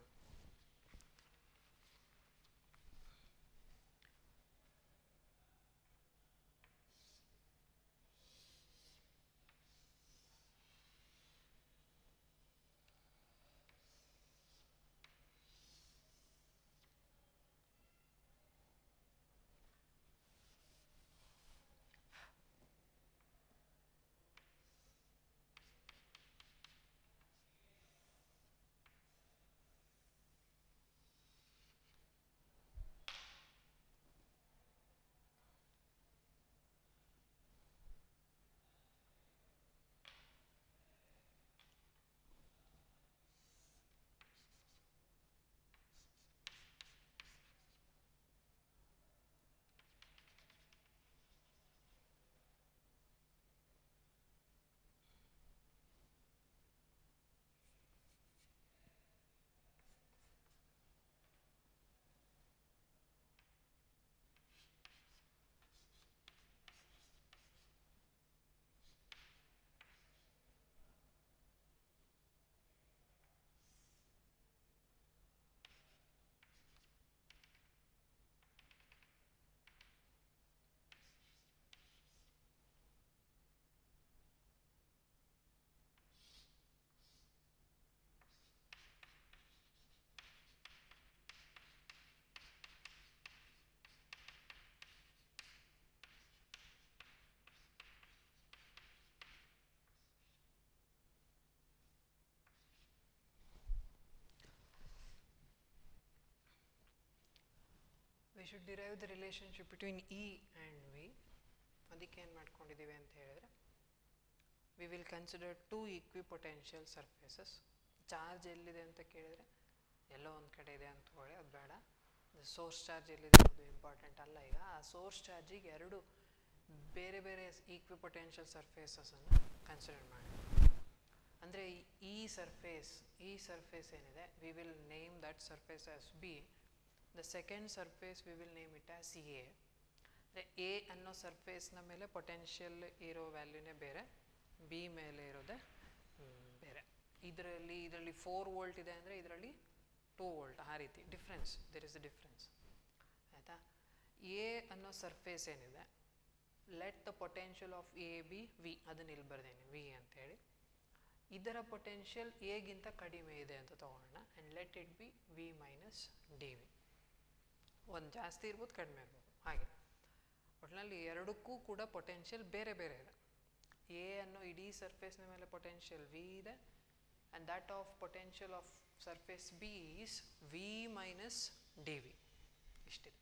we should derive the relationship between E and V ಅದಕ್ಕೆ ಏನು ಮಾಡ್ಕೊಂಡಿದ್ದೀವಿ ಅಂತ ಹೇಳಿದ್ರೆ we will consider two equipotential surfaces charge ಎಲ್ಲಿದೆ ಅಂತ ಕೇಳಿದರೆ ಎಲ್ಲೋ ಒಂದು ಕಡೆ ಇದೆ ಅಂತ ಹೇಳಿ ಅದು ಬೇಡ ಸೋರ್ಸ್ ಚಾರ್ಜ್ ಎಲ್ಲಿದೆ ಅನ್ನೋದು ಇಂಪಾರ್ಟೆಂಟ್ ಅಲ್ಲ ಈಗ ಆ ಸೋರ್ಸ್ ಚಾರ್ಜಿಗೆ ಎರಡು ಬೇರೆ ಬೇರೆ ಈಕ್ವಿ ಪೊಟೆನ್ಷಿಯಲ್ ಸರ್ಫೇಸಸನ್ನು ಕನ್ಸಿಡರ್ ಮಾಡಿ ಅಂದರೆ ಈ ಸರ್ಫೇಸ್ ಈ ಸರ್ಫೇಸ್ ಏನಿದೆ we will name that surface as B the second surface we will name it as A ಅಂದರೆ ಎ ಅನ್ನೋ ಸರ್ಫೇಸ್ನ ಮೇಲೆ ಪೊಟೆನ್ಷಿಯಲ್ ಇರೋ ವ್ಯಾಲ್ಯೂನೇ ಬೇರೆ ಬಿ ಮೇಲೆ ಇರೋದೇ ಮ್, ಬೇರೆ ಇದರಲ್ಲಿ ಇದರಲ್ಲಿ ಫೋರ್ ವೋಲ್ಟ್ ಇದೆ ಅಂದರೆ ಇದರಲ್ಲಿ ಟೂ ವೋಲ್ಟ್ ಆ ರೀತಿ difference there is a difference ಆಯಿತಾ ಎ ಅನ್ನೋ ಸರ್ಫೇಸ್ ಏನಿದೆ let the potential of A B V ಅದನ್ನ ಇಲ್ಲಿ ಬರ್ದೇನೆ ವಿ ಅಂತೇಳಿ ಇದರ ಪೊಟೆನ್ಷಿಯಲ್ ಎಗಿಂತ ಕಡಿಮೆ ಇದೆ ಅಂತ ತಗೊಳ್ಳೋಣ and let it be V minus D V ಒಂದು ಜಾಸ್ತಿ ಇರ್ಬೋದು ಕಡಿಮೆ ಇರ್ಬೋದು ಹಾಗೆ ಒಟ್ಟಿನಲ್ಲಿ ಎರಡಕ್ಕೂ ಕೂಡ ಪೊಟೆನ್ಷಿಯಲ್ ಬೇರೆ ಬೇರೆ ಇದೆ ಎ ಅನ್ನೋ ಇಡೀ ಸರ್ಫೇಸ್ನ ಮೇಲೆ ಪೊಟೆನ್ಷಿಯಲ್ ವಿ ಇದೆ and that of potential of surface B is V minus D V ಇಷ್ಟಿದೆ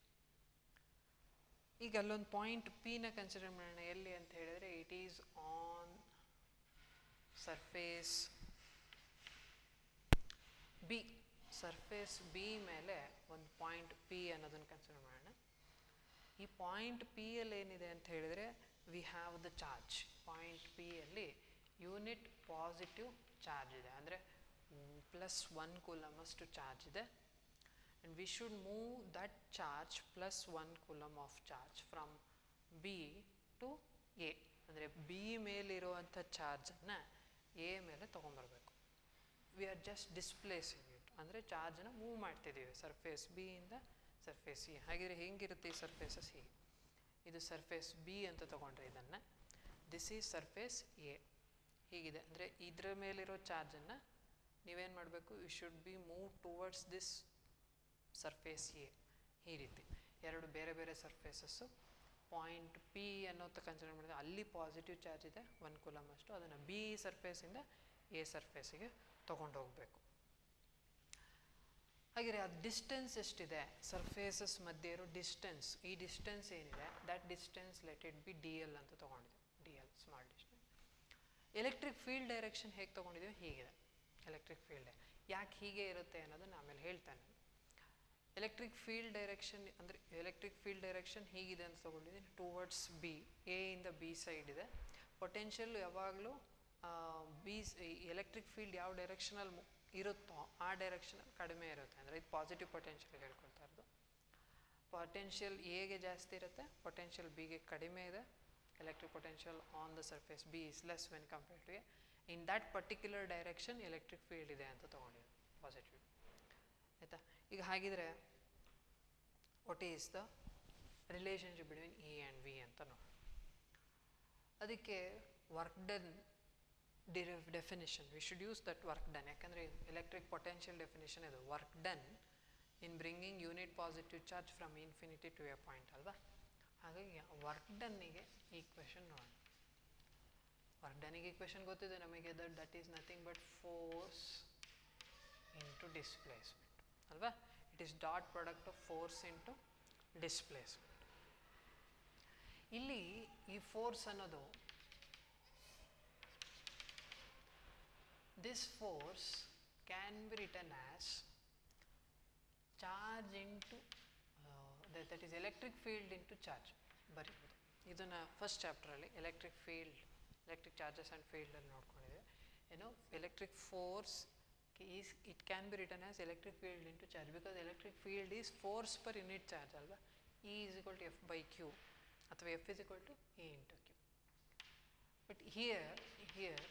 ಈಗ ಅಲ್ಲೊಂದು ಪಾಯಿಂಟ್ ಪಿನ ಕನ್ಸಿಡರ್ ಮಾಡೋಣ ಎಲ್ಲಿ ಅಂತ ಹೇಳಿದರೆ it is on surface B surface B ಮೇಲೆ ಒಂದು ಪಾಯಿಂಟ್ ಪಿ ಅನ್ನೋದನ್ನು ಕನ್ಸಿಡರ್ ಮಾಡೋಣ ಈ ಪಾಯಿಂಟ್ ಪಿ ಅಲ್ಲಿ ಏನಿದೆ ಅಂತ ಹೇಳಿದರೆ we have the charge point P ಅಲ್ಲಿ ಯೂನಿಟ್ ಪಾಸಿಟಿವ್ ಚಾರ್ಜ್ ಇದೆ ಅಂದರೆ ಪ್ಲಸ್ ಒನ್ ಕೂಲಮಷ್ಟು ಚಾರ್ಜ್ ಇದೆ and we should move that charge plus one coulomb of charge from B to A ಅಂದರೆ ಬಿ ಮೇಲಿರುವಂಥ ಚಾರ್ಜನ್ನು ಎ ಮೇಲೆ ತೊಗೊಂಬರ್ಬೇಕು we are just displacing it ಅಂದರೆ ಚಾರ್ಜನ್ನ ಮೂವ್ ಮಾಡ್ತಿದ್ದೀವಿ ಸರ್ಫೇಸ್ ಬಿ ಇಂದ ಸರ್ಫೇಸ್ ಸಿ ಹಾಗಿದ್ರೆ ಹೆಂಗಿರುತ್ತೆ ಈ ಸರ್ಫೇಸಸ್ ಹೀಗೆ ಇದು ಸರ್ಫೇಸ್ ಬಿ ಅಂತ ತೊಗೊಂಡ್ರೆ ಇದನ್ನು ದಿಸ್ ಈಸ್ ಸರ್ಫೇಸ್ ಎ ಹೀಗಿದೆ ಅಂದರೆ ಇದರ ಮೇಲಿರೋ ಚಾರ್ಜನ್ನು ನೀವೇನು ಮಾಡಬೇಕು you should be move towards this surface A ಈ ರೀತಿ ಎರಡು ಬೇರೆ ಬೇರೆ ಸರ್ಫೇಸಸ್ಸು ಪಾಯಿಂಟ್ ಪಿ ಅನ್ನೋದು ಕನ್ಸಿಡರ್ ಮಾಡಿದ್ರೆ ಅಲ್ಲಿ ಪಾಸಿಟಿವ್ ಚಾರ್ಜ್ ಇದೆ ಒನ್ ಕುಲಮ್ ಅಷ್ಟು ಅದನ್ನು ಬಿ ಸರ್ಫೇಸಿಂದ ಎ ಸರ್ಫೇಸಿಗೆ ತೊಗೊಂಡು ಹೋಗಬೇಕು ಹಾಗೆ ಆ ಡಿಸ್ಟೆನ್ಸ್ ಎಷ್ಟಿದೆ ಸರ್ಫೇಸಸ್ ಮಧ್ಯೆ ಇರೋ ಡಿಸ್ಟೆನ್ಸ್ ಈ ಡಿಸ್ಟೆನ್ಸ್ ಏನಿದೆ that distance let it be d L ಅಂತ ತೊಗೊಂಡಿದೆ d l small distance electric field direction ಹೇಗೆ ತೊಗೊಂಡಿದ್ದೀವಿ ಹೀಗಿದೆ ಎಲೆಕ್ಟ್ರಿಕ್ ಫೀಲ್ಡ್ ಯಾಕೆ ಹೀಗೆ ಇರುತ್ತೆ ಅನ್ನೋದನ್ನು ಆಮೇಲೆ ಹೇಳ್ತಾನೆ ಎಲೆಕ್ಟ್ರಿಕ್ ಫೀಲ್ಡ್ ಡೈರೆಕ್ಷನ್ ಅಂದರೆ ಎಲೆಕ್ಟ್ರಿಕ್ ಫೀಲ್ಡ್ ಡೈರೆಕ್ಷನ್ ಹೀಗಿದೆ ಅಂತ ತೊಗೊಂಡಿದ್ದೀನಿ ಟುವರ್ಡ್ಸ್ ಬಿ ಎ ಇಂದ ಬಿ ಸೈಡ್ ಇದೆ ಪೊಟೆನ್ಷಿಯಲ್ ಯಾವಾಗಲೂ ಬಿ ಎಲೆಕ್ಟ್ರಿಕ್ ಫೀಲ್ಡ್ ಯಾವ ಡೈರೆಕ್ಷನಲ್ಲಿ ಇರುತ್ತೋ ಆ ಡೈರೆಕ್ಷನಲ್ಲಿ ಕಡಿಮೆ ಇರುತ್ತೆ ಅಂದರೆ ಇದು ಪಾಸಿಟಿವ್ ಪೊಟೆನ್ಷಿಯಲ್ ಹೇಳ್ಕೊಳ್ತಾ ಇರೋದು ಪೊಟೆನ್ಷಿಯಲ್ ಎಗೆ ಜಾಸ್ತಿ ಇರುತ್ತೆ ಪೊಟೆನ್ಷಿಯಲ್ ಬಿಗೆ ಕಡಿಮೆ ಇದೆ electric potential on the surface B is less when compare to A in that particular direction electric field ಇದೆ ಅಂತ ತೊಗೊಂಡಿದೆ ಪಾಸಿಟಿವ್ ಆಯಿತಾ ಈಗ ಹಾಗಿದ್ರೆ what is the relationship between E and V ಅಂತ ನೋಡಿ ಅದಕ್ಕೆ work done derive definition we should use that work done ಯಾಕಂದರೆ ಎಲೆಕ್ಟ್ರಿಕ್ ಪೊಟೆನ್ಷಿಯಲ್ ಡೆಫಿನಿಷನ್ ಇದು work done in bringing unit positive charge from infinity to a point ಅಲ್ವಾ ಹಾಗಾಗಿ ವರ್ಕ್ ಡನ್ನಿಗೆ ಈಕ್ವೇಷನ್ ನೋಡೋಣ ವರ್ಕ್ ಡನ್ನಿಗೆ ಈಕ್ವೇಷನ್ ಗೊತ್ತಿದೆ ನಮಗೆ that that is nothing but force into displacement ಅಲ್ವಾ it is dot product of force into displacement ಇಲ್ಲಿ ಈ ಫೋರ್ಸ್ ಅನ್ನೋದು this force can be written as charge into uh, that, that is electric field into charge ಬರೀಬೋದು ಇದನ್ನು ಫಸ್ಟ್ ಚಾಪ್ಟ್ರಲ್ಲಿ electric field electric charges and ಫೀಲ್ಡಲ್ಲಿ ನೋಡ್ಕೊಂಡಿದ್ದೇವೆ ಏನು electric force is it can be written as electric field into charge because electric field is force per unit charge ಅಲ್ವಾ E is equal to F by q ಅಥವಾ F is equal to E into q but here here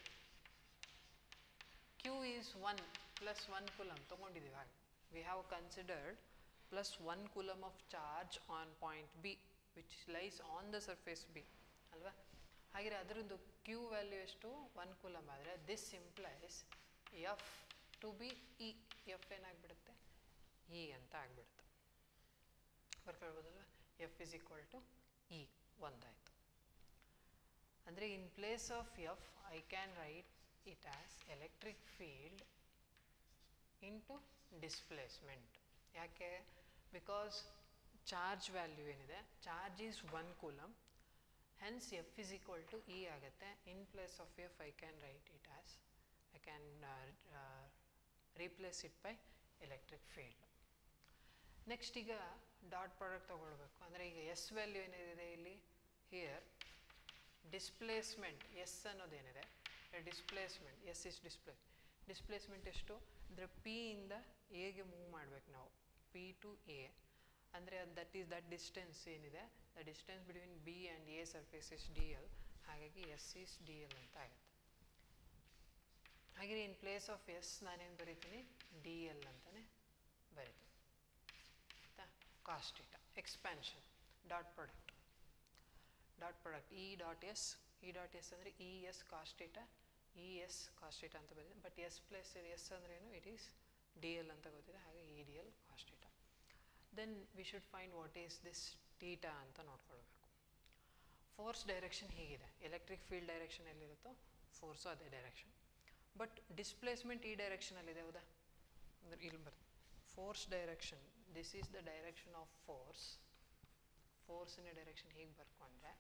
q is 1 plus 1 coulomb ತಗೊಂಡಿದ್ದೀವಿ ಹಾಗೆ we have considered plus one coulomb of charge on point B which lies on the surface B ಅಲ್ವಾ ಹಾಗೆ ಅದರದ್ದು ಕ್ಯೂ ವ್ಯಾಲ್ಯೂ ಎಷ್ಟು ಒನ್ ಕೂಲಮ್ ಆದರೆ this implies F to be E F ಏನಾಗ್ಬಿಡುತ್ತೆ ಇ ಅಂತ ಆಗ್ಬಿಡುತ್ತೆ ಬರ್ಕೊಳ್ಬೋದಲ್ವ F is equal to E ಒಂದಾಯಿತು ಅಂದರೆ in place of F I can write it as electric field into displacement ಯಾಕೆ ಬಿಕಾಸ್ ಚಾರ್ಜ್ ವ್ಯಾಲ್ಯೂ ಏನಿದೆ charge is one coulomb hence F is equal to E ಆಗುತ್ತೆ in place of F I can write it as I can replace it by electric field next ಈಗ ಡಾಟ್ ಪ್ರಾಡಕ್ಟ್ ತೊಗೊಳ್ಬೇಕು ಅಂದರೆ ಈಗ ಎಸ್ ವ್ಯಾಲ್ಯೂ ಏನಿದೆ ಇಲ್ಲಿ ಹಿಯರ್ ಡಿಸ್ಪ್ಲೇಸ್ಮೆಂಟ್ ಎಸ್ ಅನ್ನೋದೇನಿದೆ displacement S is display displacement ಎಷ್ಟು ಅಂದರೆ ಪಿ ಇಂದ ಎಗೆ ಮೂವ್ ಮಾಡ್ಬೇಕು ನಾವು ಪಿ ಟು ಎ ಅಂದರೆ ದಟ್ ಈಸ್ ದಟ್ ಡಿಸ್ಟೆನ್ಸ್ ಏನಿದೆ the distance between B and A surface is d l ಹಾಗಾಗಿ ಎಸ್ ಇಸ್ ಡಿ ಎಲ್ ಅಂತ ಆಗುತ್ತೆ ಹಾಗೆ ಇನ್ ಪ್ಲೇಸ್ ಆಫ್ ಎಸ್ ನಾನೇನು ಬರಿತೀನಿ ಡಿ ಎಲ್ ಅಂತಲೇ ಬರಿತೀನಿ ಆಯಿತಾ cos theta expansion dot product dot product E dot S E dot S ಅಂದರೆ E S cos theta E S cos theta ಅಂತ ಬರೀ ಬಟ್ ಎಸ್ ಪ್ಲಸ್ ಎಸ್ ಅಂದ್ರೆ ಏನು ಇಟ್ ಈಸ್ ಡಿ ಎಲ್ ಅಂತ ಗೊತ್ತಿದೆ ಹಾಗೆ E D L cos theta then we should find what is this theta ಅಂತ ನೋಡ್ಕೊಳ್ಬೇಕು ಫೋರ್ಸ್ ಡೈರೆಕ್ಷನ್ ಹೀಗಿದೆ ಎಲೆಕ್ಟ್ರಿಕ್ ಫೀಲ್ಡ್ ಡೈರೆಕ್ಷನ್ ಎಲ್ಲಿರುತ್ತೋ ಫೋರ್ಸು ಅದೇ ಡೈರೆಕ್ಷನ್ ಬಟ್ ಡಿಸ್ಪ್ಲೇಸ್ಮೆಂಟ್ ಈ ಡೈರೆಕ್ಷನಲ್ಲಿದೆ ಹೌದಾ ಅಂದರೆ ಇಲ್ಲಿ ಬರ್ತದೆ force direction this is the direction of force ಫೋರ್ಸಿನ ಡೈರೆಕ್ಷನ್ ಹೀಗೆ ಬರ್ಕೊಂಡ್ರೆ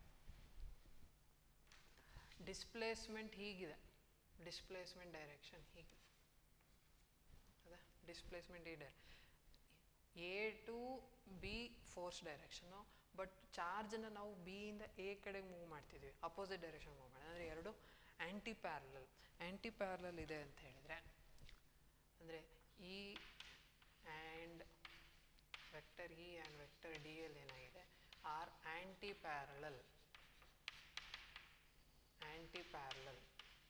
ಡಿಸ್ಪ್ಲೇಸ್ಮೆಂಟ್ ಹೀಗಿದೆ ಡಿಸ್ಪ್ಲೇಸ್ಮೆಂಟ್ ಡೈರೆಕ್ಷನ್ ಹೀಗೆ ಹೌದಾ ಡಿಸ್ಪ್ಲೇಸ್ಮೆಂಟ್ ಈ ಡೈ A to B force direction but ಚಾರ್ಜನ್ನು ನಾವು ಬಿಯಿಂದ ಎ ಕಡೆಗೆ ಮೂವ್ ಮಾಡ್ತಿದ್ವಿ ಅಪೋಸಿಟ್ ಡೈರೆಕ್ಷನ್ ಮೂವ್ ಮಾಡಿ ಅಂದರೆ ಎರಡು ಆ್ಯಂಟಿ ಪ್ಯಾರಲಲ್ ಆ್ಯಂಟಿ ಪ್ಯಾರಲಲ್ ಇದೆ ಅಂತ ಹೇಳಿದರೆ ಅಂದರೆ E and vector E and vector D L ಏನಾಗಿದೆ are anti parallel anti parallel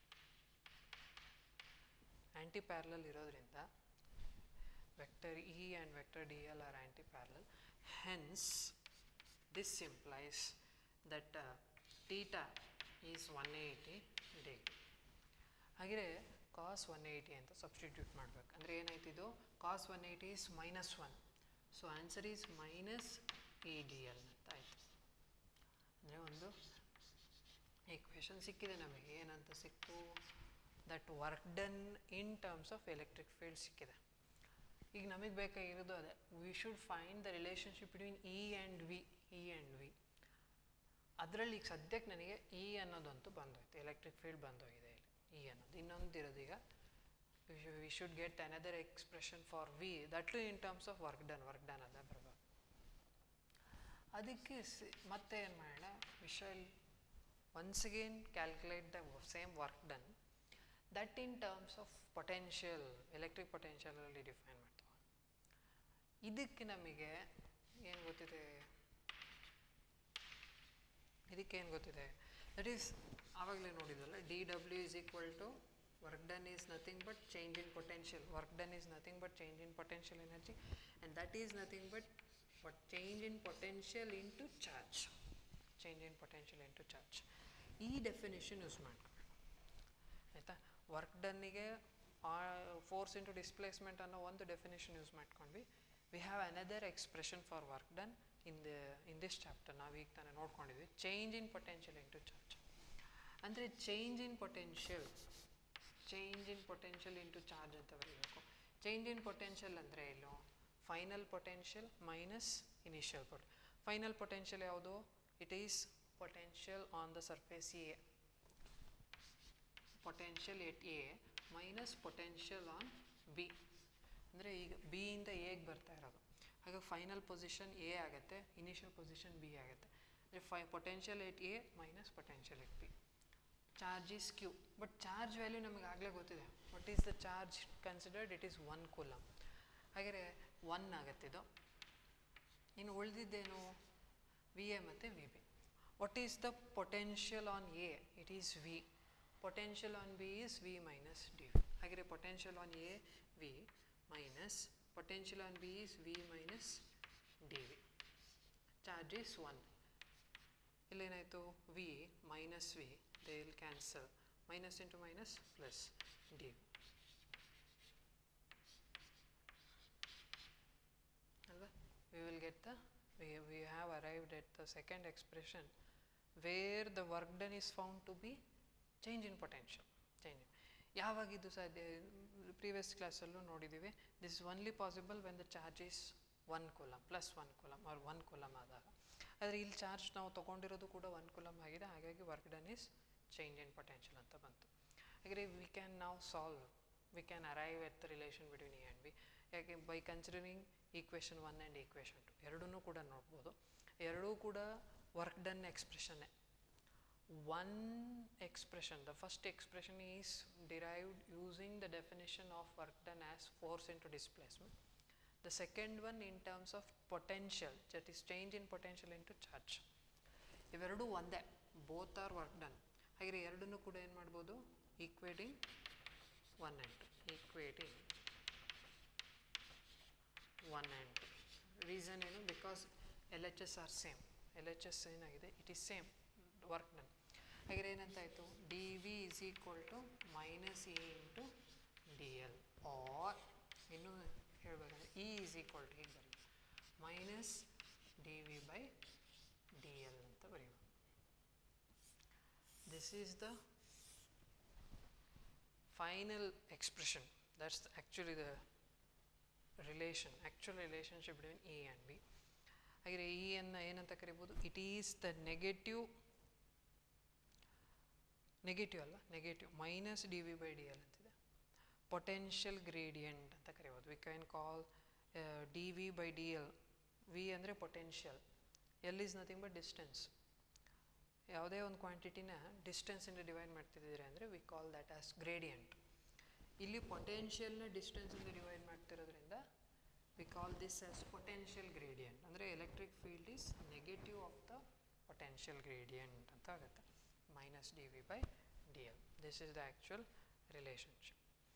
anti parallel ಇರೋದ್ರಿಂದ vector E and vector dl are anti-parallel. Hence, this implies that uh, theta is 180 degree. ಹಾಗೆ ಕಾಸ್ ಒನ್ ಏಯ್ಟಿ ಅಂತ ಸಬ್ಸ್ಟಿಟ್ಯೂಟ್ ಮಾಡಬೇಕು ಅಂದರೆ ಏನಾಯ್ತು ಇದು cos one eighty is minus one so answer is minus E D L ಅಂತ ಆಯಿತು ಅಂದರೆ ಒಂದು ಈಕ್ವೇಷನ್ ಸಿಕ್ಕಿದೆ ನಮಗೆ ಏನಂತ ಸಿಕ್ತು that work done in terms of electric field ಸಿಕ್ಕಿದೆ ಈಗ ನಮಗೆ ಬೇಕಾಗಿರೋದು ಅದೇ we should find the relationship between E and V E and V ಅದರಲ್ಲಿ ಈಗ ಸದ್ಯಕ್ಕೆ ನನಗೆ ಇ ಅನ್ನೋದಂತೂ ಬಂದೋಯ್ತು ಎಲೆಕ್ಟ್ರಿಕ್ ಫೀಲ್ಡ್ ಬಂದೋಗಿದೆ ಇಲ್ಲಿ ಇ ಅನ್ನೋದು ಇನ್ನೊಂದು ಇರೋದು ಈಗ we should get another expression for V that to in terms of work done work done ಅದ ಬರಬೇಕು ಅದಕ್ಕೆ ಸಿ ಮತ್ತೆ ಏನು ಮಾಡೋಣ we shall once again calculate the same work done that in terms of potential electric ಪೊಟೆನ್ಷಿಯಲಲ್ಲಿ ಡಿಫೈನ್ ಮಾಡ್ತೀವಿ ಇದಕ್ಕೆ ನಮಗೆ ಏನು ಗೊತ್ತಿದೆ ಇದಕ್ಕೆ ಏನು ಗೊತ್ತಿದೆ ದಟ್ ಈಸ್ ಆವಾಗಲೇ ನೋಡಿದ್ವಲ್ಲ D W is equal to work done is nothing but change in potential work done is nothing but change in potential energy and that is nothing but but change in potential into charge change in potential into charge ಈ ಡೆಫಿನೇಷನ್ ಯೂಸ್ ಮಾಡ್ಕೊಳ್ಳಿ ಆಯಿತಾ ವರ್ಕ್ ಡನ್ನಿಗೆ ಫೋರ್ಸ್ ಇಂಟು ಡಿಸ್ಪ್ಲೇಸ್ಮೆಂಟ್ ಅನ್ನೋ ಒಂದು ಡೆಫಿನೇಷನ್ ಯೂಸ್ ಮಾಡ್ಕೊಂಡ್ವಿ we have another expression for work done in the in this chapter ನಾವು ಈಗ ತಾನೇ ನೋಡ್ಕೊಂಡಿದ್ವಿ change in potential into charge ಅಂದರೆ change in potential change in potential into charge ಅಂತ ಬರೀಬೇಕು ಚೇಂಜ್ ಇನ್ ಪೊಟೆನ್ಷಿಯಲ್ ಅಂದರೆ ಏನು final potential minus initial pot final potential ಯಾವುದು it is potential on the surface A potential at A minus potential on B ಅಂದರೆ ಈಗ ಬಿ ಇಂದ ಎಗೆ ಬರ್ತಾ ಇರೋದು ಹಾಗೆ ಫೈನಲ್ ಪೊಸಿಷನ್ ಎ ಆಗುತ್ತೆ ಇನಿಷಿಯಲ್ ಪೊಸಿಷನ್ ಬಿ ಆಗುತ್ತೆ ಅಂದರೆ phi potential at A minus potential at B charge is Q but charge value ನಮಗೆ ಆಗಲೇ ಗೊತ್ತಿದೆ what is the charge considered it is one coulomb ಹಾಗೆ ಒನ್ ಆಗುತ್ತೆ ಇದು ಇನ್ನು ಉಳಿದಿದ್ದೇನು ವಿ ಎ ಮತ್ತು V B what is the potential on A it is V potential on B is V minus dV. ಹಾಗೆ potential on A V minus potential on B is V minus dV. Charge is 1. ಇಲ್ಲೇನಾಯಿತು V minus V they will cancel minus into minus plus dV. ಅಲ್ವಾ we will get the we, we have arrived at the second expression where the work done is found to be change in potential change ಯಾವಾಗಿದ್ದು ಸಾಧ್ಯ ಪ್ರೀವಿಯಸ್ ಕ್ಲಾಸಲ್ಲೂ ನೋಡಿದ್ದೀವಿ this is only possible when the charge is one coulomb plus one coulomb or one coulomb ಆದಾಗ ಆದರೆ ಇಲ್ಲಿ ಚಾರ್ಜ್ ನಾವು ತೊಗೊಂಡಿರೋದು ಕೂಡ ಒನ್ ಕೂಲಮ್ ಆಗಿದೆ ಹಾಗಾಗಿ work done is change in potential ಅಂತ ಬಂತು ಹಾಗೆ ವಿ ಕ್ಯಾನ್ ನಾವು solve we can arrive at the relation between A and B ಯಾಕೆ by considering equation one and equation two ಎರಡನ್ನೂ ಕೂಡ ನೋಡ್ಬೋದು ಎರಡೂ ಕೂಡ ವರ್ಕ್ ಡನ್ ಎಕ್ಸ್ಪ್ರೆಷನ್ನೇ one expression the first expression is derived using the definition of work done as force into displacement the second one in terms of potential that is change in potential into charge ಇವೆರಡೂ ಒಂದೇ ಬೋತ್ ಆರ್ ವರ್ಕ್ ಡನ್ ಹಾಗೆ ಎರಡನ್ನೂ ಕೂಡ ಏನು ಮಾಡ್ಬೋದು equating one and two equating one and two reason ಏನು because L H S are same L H S ಏನಾಗಿದೆ it is same work done ಹಾಗೆ ಏನಂತಾಯಿತು D V is equal to minus E into D L or ಇನ್ನೂ ಹೇಳ್ಬೇಕಂದ್ರೆ ಇ ಈಸ್ ಈಕ್ವಲ್ ಟು ಹೀಗೆ ಬರೀ minus D V by D L ಅಂತ ಬರೆಯುವ this is the final expression that's actually the relation actual relationship between A and B ಹಾಗೆ ಇ ಅನ್ನು ಏನಂತ ಕರಿಬೋದು it is the negative negative ಅಲ್ಲ negative minus D V by D L ಅಂತಿದೆ ಪೊಟೆನ್ಷಿಯಲ್ ಗ್ರೇಡಿಯಂಟ್ ಅಂತ ಕರಿಬೋದು we can call D V by D L V ಅಂದರೆ potential L is nothing but distance ಯಾವುದೇ ಒಂದು ಕ್ವಾಂಟಿಟಿನ ಡಿಸ್ಟೆನ್ಸಿಂದ ಡಿವೈಡ್ ಮಾಡ್ತಿದ್ದೀರಿ ಅಂದರೆ we call that as gradient ಇಲ್ಲಿ ಪೊಟೆನ್ಷಿಯಲ್ನ ಡಿಸ್ಟೆನ್ಸಿಂದ ಡಿವೈಡ್ ಮಾಡ್ತಿರೋದ್ರಿಂದ we call this as potential gradient ಅಂದರೆ electric field is negative of the potential gradient ಅಂತ ಆಗುತ್ತೆ minus D V by D L this is the actual relationship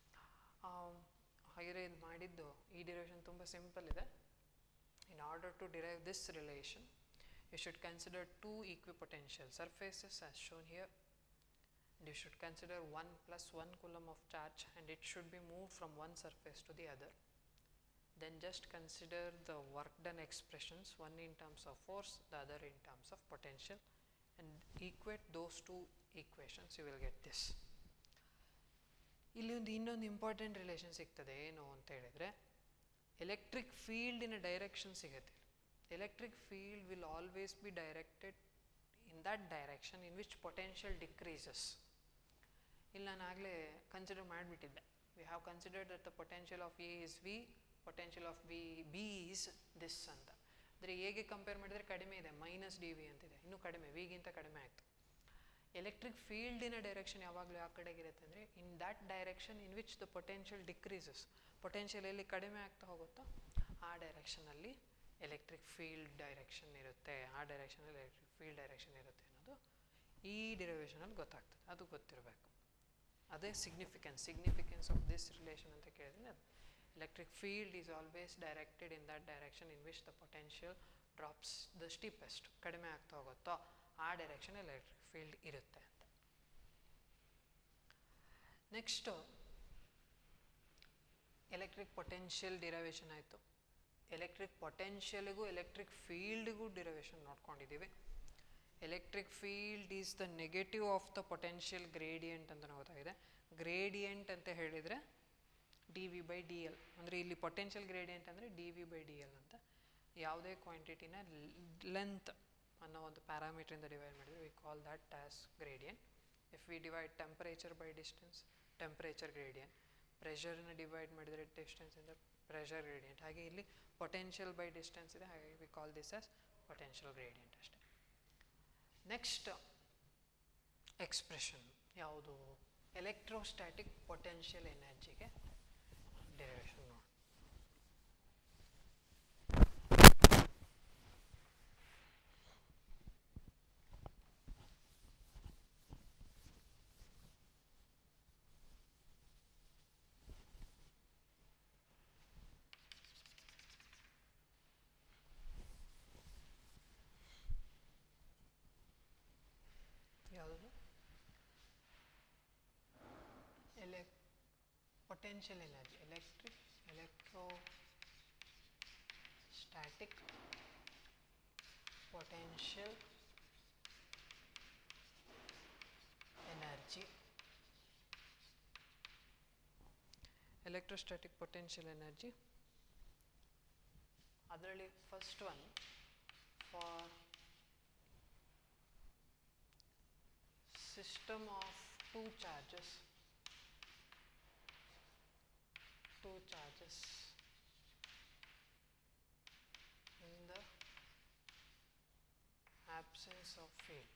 ಹಾಗೆ ಇದು ಮಾಡಿದ್ದು ಈ ಡಿರೇಷನ್ ತುಂಬ ಸಿಂಪಲ್ ಇದೆ in order to derive this relation you should consider two equipotential surfaces as shown here and you should consider 1 plus 1 coulomb of charge and it should be moved from one surface to the other then just consider the work done expressions one in terms of force the other in terms of potential and equate those two equations you will get this ಇಲ್ಲಿ ಒಂದು ಇನ್ನೊಂದು ಇಂಪಾರ್ಟೆಂಟ್ ರಿಲೇಷನ್ ಸಿಗ್ತದೆ ಏನು ಅಂತ ಹೇಳಿದರೆ ಎಲೆಕ್ಟ್ರಿಕ್ ಫೀಲ್ಡಿನ ಡೈರೆಕ್ಷನ್ ಸಿಗುತ್ತೆ electric field will always be directed in that direction in which potential decreases ಇಲ್ಲಿ ನಾನು ಆಗಲೇ ಕನ್ಸಿಡರ್ ಮಾಡಿಬಿಟ್ಟಿದ್ದೆ we have considered that the potential of A is V potential of B B is this ಅಂತ ಅಂದರೆ ಎಗೆ ಕಂಪೇರ್ ಮಾಡಿದರೆ ಕಡಿಮೆ ಇದೆ ಮೈನಸ್ ಡಿ ವಿ ಅಂತಿದೆ ಇನ್ನೂ ಕಡಿಮೆ ವಿಗಿಂತ ಕಡಿಮೆ ಆಯಿತು ಎಲೆಕ್ಟ್ರಿಕ್ ಫೀಲ್ಡಿನ ಡೈರೆಕ್ಷನ್ ಯಾವಾಗಲೂ ಯಾವ ಕಡೆಗಿರುತ್ತೆ ಅಂದರೆ in that direction in which the potential decreases potential ಎಲ್ಲಿ ಕಡಿಮೆ ಆಗ್ತಾ ಹೋಗುತ್ತೋ ಆ ಡೈರೆಕ್ಷನಲ್ಲಿ ಎಲೆಕ್ಟ್ರಿಕ್ ಫೀಲ್ಡ್ ಡೈರೆಕ್ಷನ್ ಇರುತ್ತೆ ಆ ಡೈರೆಕ್ಷನಲ್ಲಿ ಎಲೆಕ್ಟ್ರಿಕ್ ಫೀಲ್ಡ್ ಡೈರೆಕ್ಷನ್ ಇರುತ್ತೆ ಅನ್ನೋದು ಈ ಡಿರವೇಷನಲ್ಲಿ ಗೊತ್ತಾಗ್ತದೆ ಅದು ಗೊತ್ತಿರಬೇಕು ಅದೇ significance significance of this relation ಅಂತ ಕೇಳಿದ್ರೆ ಅದು electric field is always directed in that direction in which the potential drops the steepest ಕಡಿಮೆ ಆಗ್ತಾ ಹೋಗುತ್ತೋ ಆ ಡೈರೆಕ್ಷನ್ ಎಲೆಕ್ಟ್ರಿಕ್ ಫೀಲ್ಡ್ ಇರುತ್ತೆ ಅಂತ ನೆಕ್ಸ್ಟು ಎಲೆಕ್ಟ್ರಿಕ್ ಪೊಟೆನ್ಷಿಯಲ್ ಡಿರವೇಷನ್ ಆಯಿತು ಎಲೆಕ್ಟ್ರಿಕ್ ಪೊಟೆನ್ಷಿಯಲ್ಗೂ ಎಲೆಕ್ಟ್ರಿಕ್ ಫೀಲ್ಡ್ಗೂ ಡಿರವೇಷನ್ ನೋಡ್ಕೊಂಡಿದ್ದೀವಿ electric field is the negative of the potential gradient ಅಂತ ಗೊತ್ತಾಗಿದೆ ಗ್ರೇಡಿಯಂಟ್ ಅಂತ ಹೇಳಿದರೆ D V by D L ಅಂದರೆ ಇಲ್ಲಿ ಪೊಟೆನ್ಷಿಯಲ್ ಗ್ರೇಡಿಯಂಟ್ ಅಂದರೆ D V by D L ಅಂತ ಯಾವುದೇ ಕ್ವಾಂಟಿಟಿನ ಲೆಂತ್ ಅನ್ನೋ ಒಂದು ಪ್ಯಾರಾಮೀಟ್ರಿಂದ ಡಿವೈಡ್ ಮಾಡಿದರೆ we call that as gradient if we divide temperature by distance temperature gradient ಪ್ರೆಷರ್ನ ಡಿವೈಡ್ ಮಾಡಿದರೆ ಡಿಸ್ಟೆನ್ಸಿಂದ ಪ್ರೆಷರ್ ಗ್ರೇಡಿಯಂಟ್ ಹಾಗೆ ಇಲ್ಲಿ ಪೊಟೆನ್ಷಿಯಲ್ ಬೈ ಡಿಸ್ಟೆನ್ಸ್ ಇದೆ ಹಾಗಾಗಿ we call this as potential gradient ಅಷ್ಟೇ ನೆಕ್ಸ್ಟ್ ಎಕ್ಸ್ಪ್ರೆಷನ್ ಯಾವುದು ಎಲೆಕ್ಟ್ರೋಸ್ಟ್ಯಾಟಿಕ್ ಪೊಟೆನ್ಷಿಯಲ್ ಎನರ್ಜಿಗೆ ಡೆರಿವೇಷನ್ ನೋಡಿ ಯಾವುದು ಎಲೆಕ್ potential energy electric electrostatic potential energy electrostatic potential energy ಅದರಲ್ಲಿ first one for system of two charges two charges in the absence of field.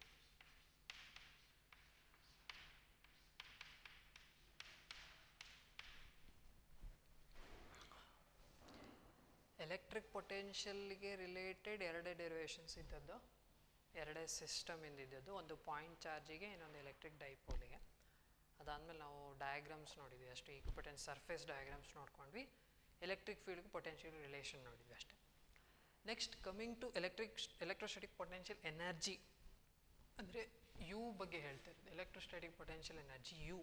Electric ಪೊಟೆನ್ಷಿಯಲ್ಗೆ ರಿಲೇಟೆಡ್ ಎರಡೇ ಡೆರಿವೇಷನ್ಸ್ ಇದ್ದದ್ದು ಎರಡೇ ಸಿಸ್ಟಮ್ ಇಂದಿದ್ದದ್ದು ಒಂದು ಪಾಯಿಂಟ್ ಚಾರ್ಜಿಗೆ ಇನ್ನೊಂದು ಎಲೆಕ್ಟ್ರಿಕ್ ಡೈಪೋಲಿಗೆ ಅದಾದಮೇಲೆ ನಾವು ಡಯಾಗ್ರಾಮ್ಸ್ ನೋಡಿದ್ವಿ ಅಷ್ಟೇ ಈಕ್ವಿಪೊಟೆನ್ಸ್ ಸರ್ಫೇಸ್ ಡಯಾಗ್ರಾಮ್ಸ್ ನೋಡ್ಕೊಂಡ್ವಿ ಎಲೆಕ್ಟ್ರಿಕ್ ಫೀಲ್ಡ್ಗೆ ಪೊಟೆನ್ಷಿಯಲ್ ರಿಲೇಷನ್ ನೋಡಿದ್ವಿ ಅಷ್ಟೇ next coming to electric electrostatic potential energy ಅಂದರೆ ಯು ಬಗ್ಗೆ ಹೇಳ್ತಾ ಇರೋದು electrostatic potential energy U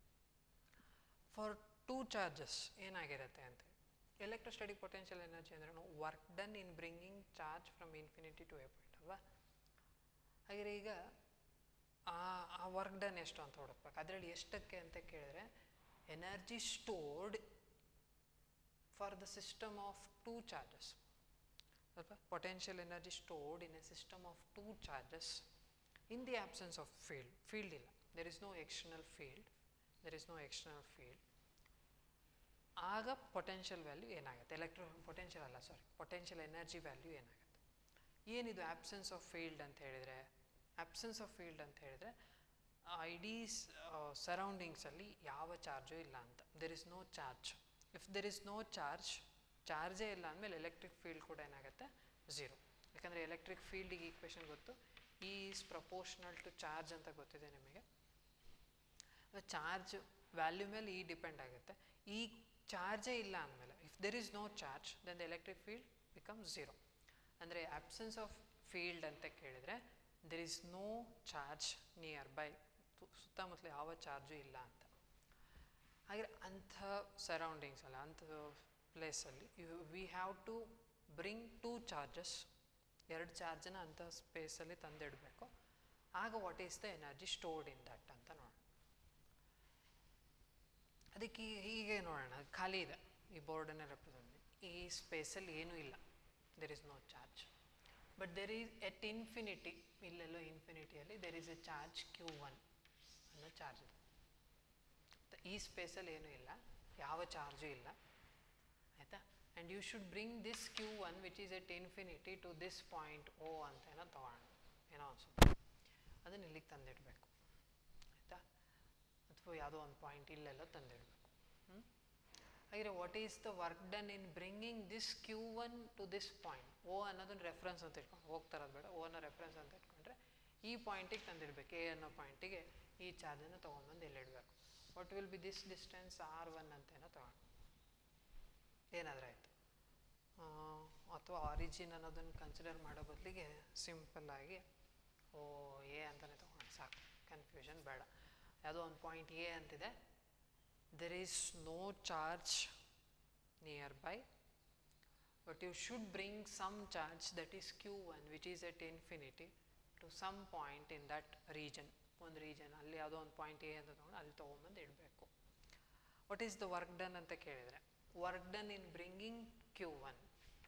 for two charges ಏನಾಗಿರುತ್ತೆ ಅಂತ ಎಲೆಕ್ಟ್ರೋಸ್ಟಾಟಿಕ್ ಪೊಟೆನ್ಷಿಯಲ್ ಎನರ್ಜಿ ಅಂದ್ರೆ work done in bringing charge from infinity to a point ಅಲ್ವಾ ಹಾಗೆ ಈಗ ಆ ಆ ವರ್ಕ್ ಡನ್ ಎಷ್ಟು ಅಂತ ಹುಡುಕ್ಬೇಕು ಅದರಲ್ಲಿ ಎಷ್ಟಕ್ಕೆ ಅಂತ ಕೇಳಿದ್ರೆ energy stored for the system of two charges ಸ್ವಲ್ಪ potential energy stored in a system of two charges in the absence of field field ಇಲ್ಲ there is no external field there is no external field ಆಗ ಪೊಟೆನ್ಷಿಯಲ್ ವ್ಯಾಲ್ಯೂ ಏನಾಗುತ್ತೆ ಎಲೆಕ್ಟ್ರೋ ಪೊಟೆನ್ಷಿಯಲ್ ಅಲ್ಲ ಸಾರಿ ಪೊಟೆನ್ಷಿಯಲ್ ಎನರ್ಜಿ ವ್ಯಾಲ್ಯೂ ಏನಾಗುತ್ತೆ ಏನಿದು ಆಬ್ಸೆನ್ಸ್ ಆಫ್ ಫೀಲ್ಡ್ ಅಂತ ಹೇಳಿದರೆ ಆಬ್ಸೆನ್ಸ್ ಆಫ್ ಫೀಲ್ಡ್ ಅಂತ ಹೇಳಿದರೆ ಇಡೀ ಸರೌಂಡಿಂಗ್ಸಲ್ಲಿ ಯಾವ ಚಾರ್ಜು ಇಲ್ಲ ಅಂತ there is no charge if there is no charge ಚಾರ್ಜೇ ಇಲ್ಲ ಅಂದಮೇಲೆ ಎಲೆಕ್ಟ್ರಿಕ್ ಫೀಲ್ಡ್ ಕೂಡ ಏನಾಗುತ್ತೆ ಝೀರೋ ಯಾಕಂದರೆ ಎಲೆಕ್ಟ್ರಿಕ್ ಫೀಲ್ಡಿಗೆ ಈಕ್ವೇಷನ್ ಗೊತ್ತು ಈಸ್ ಪ್ರಪೋರ್ಷನಲ್ ಟು ಚಾರ್ಜ್ ಅಂತ ಗೊತ್ತಿದೆ ನಿಮಗೆ ಚಾರ್ಜ್ ವ್ಯಾಲ್ಯೂ ಮೇಲೆ ಈ ಡಿಪೆಂಡ್ ಆಗುತ್ತೆ ಈ ಚಾರ್ಜೇ ಇಲ್ಲ ಅಂದಮೇಲೆ if there is no charge then the electric field become zero ಅಂದರೆ ಆಬ್ಸೆನ್ಸ್ ಆಫ್ ಫೀಲ್ಡ್ ಅಂತ ಕೇಳಿದರೆ there is no charge nearby ಸುತ್ತಮುತ್ತಲು ಯಾವ ಚಾರ್ಜು ಇಲ್ಲ ಅಂತ ಹಾಗೆ ಅಂಥ ಸರೌಂಡಿಂಗ್ಸ್ ಅಲ್ಲ ಅಂಥ ಪ್ಲೇಸಲ್ಲಿ you we have to bring two charges ಎರಡು ಚಾರ್ಜನ್ನ ಅಂಥ ಸ್ಪೇಸಲ್ಲಿ ತಂದಿಡಬೇಕು ಆಗ what is the energy stored in that ಅಂತ ನೋಡೋಣ ಅದಕ್ಕೆ ಈ- ಹೀಗೆ ನೋಡೋಣ ಖಾಲಿ ಇದೆ ಈ ಬೋರ್ಡನ್ನೇ ರೆಪ್ರೆಸೆಂಟ್ ಈ ಸ್ಪೇಸಲ್ಲಿ ಏನೂ ಇಲ್ಲ there is no charge but there is at infinity ಇಲ್ಲೆಲ್ಲೋ ಇನ್ಫಿನಿಟಿಯಲ್ಲಿ there is a charge Q one ಅನ್ನೋ ಚಾರ್ಜ್ ಇದೆ ತ- ಈ ಸ್ಪೇಸಲ್ಲಿ ಏನೂ ಇಲ್ಲ ಯಾವ ಚಾರ್ಜು ಇಲ್ಲ ಆಯಿತಾ and you should bring this Q one which is at infinity to this point O ಅಂತ ಏನೋ ತೊಗೊಳ್ಳೋಣ ಏನೋ ಅನ್ಸುತ್ತೆ ಅದನ್ನು ಇಲ್ಲಿಗೆ ತಂದಿಡಬೇಕು ಆಯಿತಾ ಅಥವಾ ಯಾವುದೋ ಒಂದು ಪಾಯಿಂಟ್ ಇಲ್ಲೆಲ್ಲ ತಂದಿಡಬೇಕು ಹಾಗೆ what is the work done in bringing this Q one to this point O ಅನ್ನೋದನ್ನ ರೆಫರೆನ್ಸ್ ಅಂತ ಇಟ್ಕೊಂಡು ಹೋಗ್ತಾರದು ಬೇಡ ಓನ ರೆಫರೆನ್ಸ್ ಅಂತ ಇಟ್ಕೊಂಡ್ರೆ ಈ ಪಾಯಿಂಟಿಗೆ ತಂದಿಡಬೇಕು ಎ ಅನ್ನೋ ಪಾಯಿಂಟಿಗೆ ಈ ಚಾರ್ಜನ್ನು ತೊಗೊಂಡ್ಬಂದು ಇಲ್ಲಿಡಬೇಕು what will be this distance R one ಅಂತೇನೋ ತೊಗೊಂಡು ಏನಾದರೂ ಆಯಿತು ಅಥವಾ ಆರಿಜಿನ್ ಅನ್ನೋದನ್ನು ಕನ್ಸಿಡರ್ ಮಾಡೋ ಬದಲಿಗೆ ಸಿಂಪಲ್ಲಾಗಿ ಓ ಎ ಅಂತಲೇ ತೊಗೊಂಡು ಸಾಕು ಕನ್ಫ್ಯೂಷನ್ ಬೇಡ ಯಾವುದೋ ಒಂದು ಪಾಯಿಂಟ್ ಎ ಅಂತಿದೆ there is no charge nearby but you should bring some charge that is Q one which is at infinity to some point in that region ಒಂದು ರೀಜನ್ ಅಲ್ಲಿ ಯಾವುದೋ ಒಂದು ಪಾಯಿಂಟ್ ಎ ಅಂತ ತೊಗೊಂಡು ಅಲ್ಲಿ ತೊಗೊಂಬಂದು ಇಡಬೇಕು what is the work done ಅಂತ ಕೇಳಿದರೆ work done in bringing Q one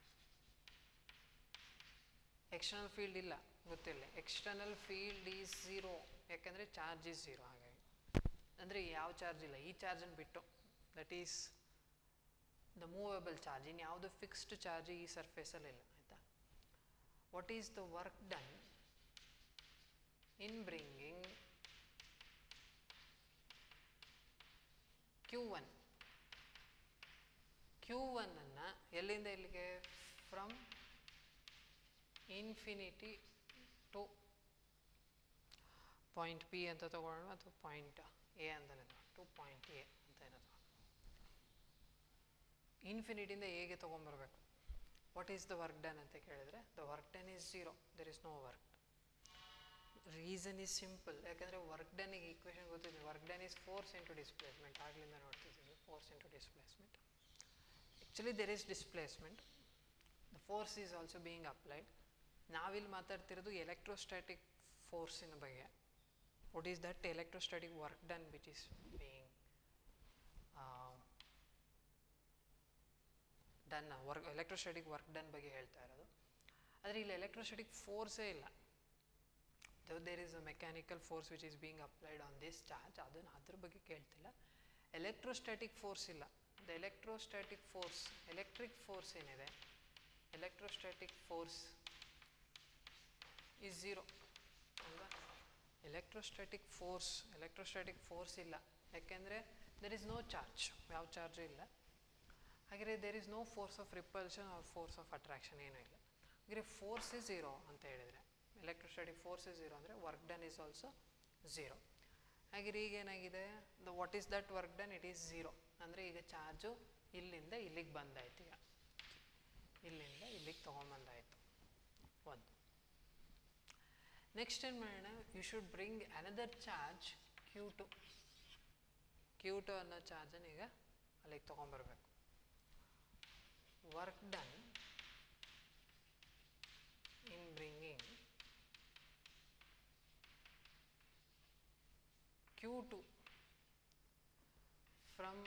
external field ಇಲ್ಲ ಗೊತ್ತಿಲ್ಲ ಎಕ್ಸ್ಟರ್ನಲ್ ಫೀಲ್ಡ್ ಈಸ್ ಝೀರೋ ಯಾಕೆಂದರೆ ಚಾರ್ಜ್ ಈಸ್ ಝೀರೋ ಹಾಗಾಗಿ ಅಂದರೆ ಯಾವ ಚಾರ್ಜ್ ಇಲ್ಲ ಈ ಚಾರ್ಜನ್ನು ಬಿಟ್ಟು that is the movable charge ಇನ್ನು ಯಾವುದು ಫಿಕ್ಸ್ಡ್ ಚಾರ್ಜ್ ಈ ಸರ್ಫೇಸಲ್ಲಿ ಇಲ್ಲ ಆಯಿತಾ what is the work done in bringing Q one Q ಒನ್ನನ್ನು ಎಲ್ಲಿಂದ ಎಲ್ಲಿಗೆ from infinity to point P ಅಂತ ತಗೊಳ್ಳೋಣ ಅಥವಾ ಪಾಯಿಂಟ್ ಎ ಅಂತಲೇ ಟು ಪಾಯಿಂಟ್ ಎ ಅಂತ ಏನೋ ಇನ್ಫಿನಿಟಿಯಿಂದ ಎಗೆ ತೊಗೊಂಬರ್ಬೇಕು what is the work done ಅಂತ ಕೇಳಿದರೆ the work done is zero there is no work reason is simple ಯಾಕಂದರೆ ವರ್ಕ್ ಡನ್ನಿಗೆ ಈಕ್ವೇಷನ್ ಗೊತ್ತಿದೆ work done is force into displacement ಆಗಲಿಂದ ನೋಡ್ತಿದ್ದೀವಿ force into displacement actually there is displacement the force is also being applied ನಾವಿಲ್ಲಿ ಮಾತಾಡ್ತಿರೋದು ಎಲೆಕ್ಟ್ರೋಸ್ಟ್ಯಾಟಿಕ್ ಫೋರ್ಸಿನ ಬಗ್ಗೆ what is that electrostatic work done which is being done work electrostatic work done ಬಗ್ಗೆ ಹೇಳ್ತಾ ಇರೋದು ಆದರೆ ಇಲ್ಲಿ ಎಲೆಕ್ಟ್ರೋಸ್ಟಾಟಿಕ್ ಫೋರ್ಸೇ ಇಲ್ಲ though there is a mechanical force which is being applied on this charge ಅದನ್ನು ಅದ್ರ ಬಗ್ಗೆ ಕೇಳ್ತಿಲ್ಲ ಎಲೆಕ್ಟ್ರೋಸ್ಟ್ಯಾಟಿಕ್ ಫೋರ್ಸ್ ಇಲ್ಲ the electrostatic force electric force ಏನಿದೆ ಎಲೆಕ್ಟ್ರೋಸ್ಟ್ಯಾಟಿಕ್ ಫೋರ್ಸ್ ಇಸ್ ಝೀರೋ ಅಲ್ವಾ ಎಲೆಕ್ಟ್ರೋಸ್ಟ್ಯಾಟಿಕ್ ಫೋರ್ಸ್ ಎಲೆಕ್ಟ್ರೋಸ್ಟ್ಯಾಟಿಕ್ ಫೋರ್ಸ್ ಇಲ್ಲ ಯಾಕೆಂದರೆ ದೆರ್ ಇಸ್ ನೋ ಚಾರ್ಜ್ ಯಾವ ಚಾರ್ಜು ಇಲ್ಲ ಹಾಗೆ there is no force of repulsion or force of attraction ಏನೂ ಇಲ್ಲ ಹಾಗೆ ಫೋರ್ಸ್ ಇಸ್ ಝೀರೋ ಅಂತ ಹೇಳಿದರೆ ಎಲೆಕ್ಟ್ರೋಸ್ಟಾಟಿಕ್ ಫೋರ್ಸ್ ಇಸ್ ಝೀರೋ ಅಂದರೆ work done is also zero ಹಾಗೆ ಈಗ ಏನಾಗಿದೆ the what is that work done it is zero ಅಂದರೆ ಈಗ ಚಾರ್ಜು ಇಲ್ಲಿಂದ ಇಲ್ಲಿಗೆ ಬಂದಾಯ್ತು ಈಗ ಇಲ್ಲಿಂದ ಇಲ್ಲಿಗೆ ತೊಗೊಂಬಂದಾಯಿತು ಒಂದು ನೆಕ್ಸ್ಟ್ ಏನು ಮಾಡೋಣ you should bring another charge Q two Q two ಅನ್ನೋ ಚಾರ್ಜನ್ನು ಈಗ ಅಲ್ಲಿಗೆ ತೊಗೊಂಬರ್ಬೇಕು work done in bringing Q2 from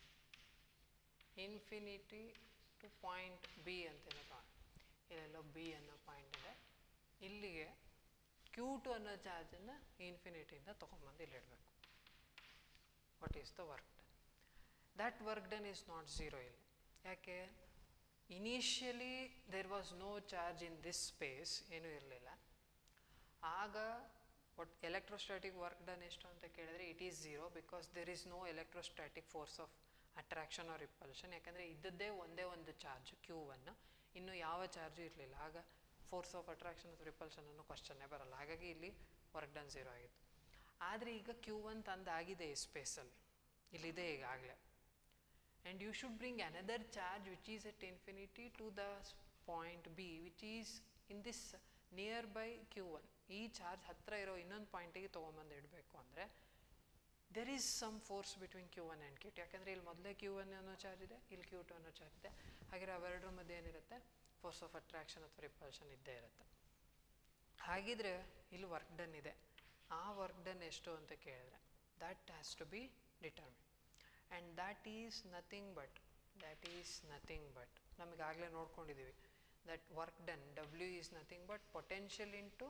infinity to point B ಅಂತೇನಪ್ಪ ಇಲ್ಲೆಲ್ಲೋ ಬಿ ಅನ್ನೋ ಪಾಯಿಂಟ್ ಇದೆ ಇಲ್ಲಿಗೆ ಕ್ಯೂ ಟು ಅನ್ನೋ ಚಾರ್ಜನ್ನು ಇನ್ಫಿನಿಟಿಯಿಂದ ತೊಗೊಂಬಂದು ಇಲ್ಲಿ ಇಡಬೇಕು what is the work done that work done is not zero ಇಲ್ಲಿ ಯಾಕೆ initially there was no charge in this space ಏನೂ ಇರಲಿಲ್ಲ ಆಗ ಒಟ್ ಎಲೆಕ್ಟ್ರೋಸ್ಟ್ಯಾಟಿಕ್ ವರ್ಕ್ ಡನ್ ಎಷ್ಟು ಅಂತ ಕೇಳಿದ್ರೆ it is zero because there is no electrostatic force of attraction or repulsion ಯಾಕಂದರೆ ಇದ್ದದ್ದೇ ಒಂದೇ ಒಂದು ಚಾರ್ಜ್ ಕ್ಯೂ ಅನ್ನು ಇನ್ನು ಯಾವ ಚಾರ್ಜು ಇರಲಿಲ್ಲ ಆಗ ಫೋರ್ಸ್ ಆಫ್ ಅಟ್ರಾಕ್ಷನ್ ಅಥವಾ ರಿಪಲ್ಷನ್ ಅನ್ನೋ ಕ್ವಶನ್ನೇ ಬರಲ್ಲ ಹಾಗಾಗಿ ಇಲ್ಲಿ ವರ್ಕ್ ಡನ್ ಝೀರೋ ಆಗಿತ್ತು ಆದರೆ ಈಗ ಕ್ಯೂ ಒನ್ ತಂದಾಗಿದೆ ಈ ಸ್ಪೇಸಲ್ಲಿ ಇಲ್ಲಿದೆ ಈಗಾಗಲೇ and you should bring another charge which is at infinity to the s- point B which is in this nearby Q1 ಈ ಚಾರ್ಜ್ ಹತ್ತಿರ ಇರೋ ಇನ್ನೊಂದು ಪಾಯಿಂಟಿಗೆ ತೊಗೊಂಬಂದು ಇಡಬೇಕು ಅಂದರೆ there is some force between Q one and Q two ಯಾಕಂದರೆ ಇಲ್ಲಿ ಮೊದಲೇ ಕ್ಯೂ ಒನ್ ಅನ್ನೋ ಚಾರ್ಜ್ ಇದೆ ಇಲ್ಲಿ ಕ್ಯೂ ಟು ಅನ್ನೋ ಚಾರ್ಜ್ ಇದೆ ಹಾಗೆ ಅವೆರಡರ ಮಧ್ಯೆ ಏನಿರುತ್ತೆ ಫೋರ್ಸ್ ಆಫ್ ಅಟ್ರಾಕ್ಷನ್ ಅಥವಾ ರಿಪಲ್ಷನ್ ಇದ್ದೇ ಇರುತ್ತೆ ಹಾಗಿದ್ರೆ ಇಲ್ಲಿ ವರ್ಕ್ ಡನ್ ಇದೆ ಆ ವರ್ಕ್ ಡನ್ ಎಷ್ಟು ಅಂತ ಕೇಳಿದ್ರೆ that has to be determine and that is nothing but that is nothing but ನಮಗಾಗಲೇ ನೋಡ್ಕೊಂಡಿದ್ದೀವಿ that work done W is nothing but potential into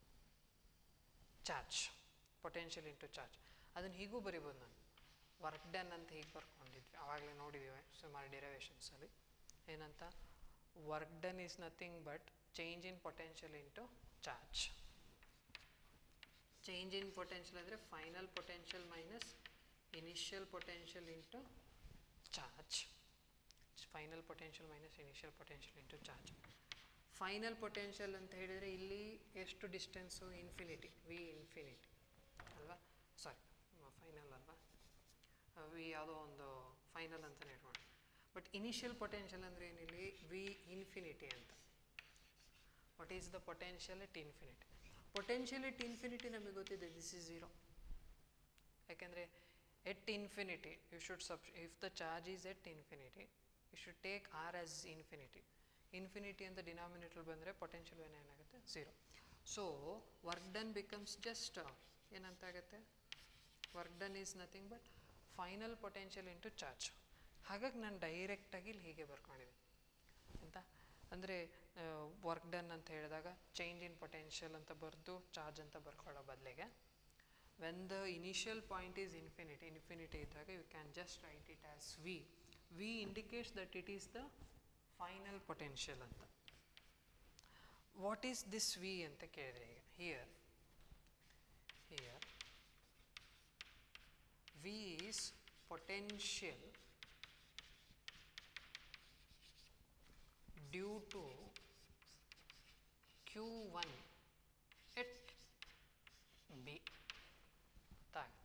charge potential into charge ಅದನ್ನು ಹೀಗೂ ಬರಿಬೋದು ನಾನು ವರ್ಕ್ ಡನ್ ಅಂತ ಹೀಗೆ ಬರ್ಕೊಂಡಿದ್ವಿ ಆವಾಗಲೇ ನೋಡಿದ್ದೀವಿ ಸುಮಾರು ಡಿರವೇಷನ್ಸಲ್ಲಿ ಏನಂತ work done is nothing but change in potential into charge change in potential ಅಂದರೆ final potential minus initial potential into charge final potential minus initial potential into charge final potential ಅಂತ ಹೇಳಿದರೆ ಇಲ್ಲಿ ಎಷ್ಟು ಡಿಸ್ಟೆನ್ಸು ಇನ್ಫಿನಿಟಿ ವಿ ಇನ್ಫಿನಿಟಿ ಅಲ್ವಾ ಸಾರಿ ಫೈನಲ್ ಅಲ್ವಾ ವಿ ಯಾವುದೋ ಒಂದು ಫೈನಲ್ ಅಂತಲೇ ಇಟ್ಕೊಂಡು ಬಟ್ ಇನಿಷಿಯಲ್ ಪೊಟೆನ್ಷಿಯಲ್ ಅಂದರೆ ಏನಿಲ್ಲಿ ವಿ ಇನ್ಫಿನಿಟಿ ಅಂತ what is the potential at infinity potential at infinity ನಮಗೆ ಗೊತ್ತಿದೆ ದಿಸ್ ಇಸ್ ಝೀರೋ ಯಾಕೆಂದರೆ at infinity you should sub if the charge is at infinity you should take R as infinity infinity ಅಂತ ಡಿನಾಮಿನೇಟರ್ ಬಂದರೆ ಪೊಟೆನ್ಷಿಯಲ್ ಏನು ಏನಾಗುತ್ತೆ zero so work done becomes just ಏನಂತ ಆಗುತ್ತೆ work done is nothing but final potential into charge ಹಾಗಾಗಿ ನಾನು ಡೈರೆಕ್ಟಾಗಿ ಇಲ್ಲಿ ಹೀಗೆ ಬರ್ಕೊಂಡಿದ್ದೆ ಅಂತ ಅಂದರೆ ವರ್ಕ್ ಡನ್ ಅಂತ ಹೇಳಿದಾಗ ಚೇಂಜ್ ಇನ್ ಪೊಟೆನ್ಷಿಯಲ್ ಅಂತ ಬರೆದು ಚಾರ್ಜ್ ಅಂತ ಬರ್ಕೊಳ್ಳೋ ಬದಲಿಗೆ when the initial point is infinity infinity ಇದ್ದಾಗ you can just write it as V V indicates that it is the final potential ಅಂತ ವಾಟ್ ಈಸ್ ದಿಸ್ ವಿ ಅಂತ ಕೇಳಿದ್ರೆ ಈಗ here here V is potential due to Q one at B ಗೊತ್ತಾಗುತ್ತೆ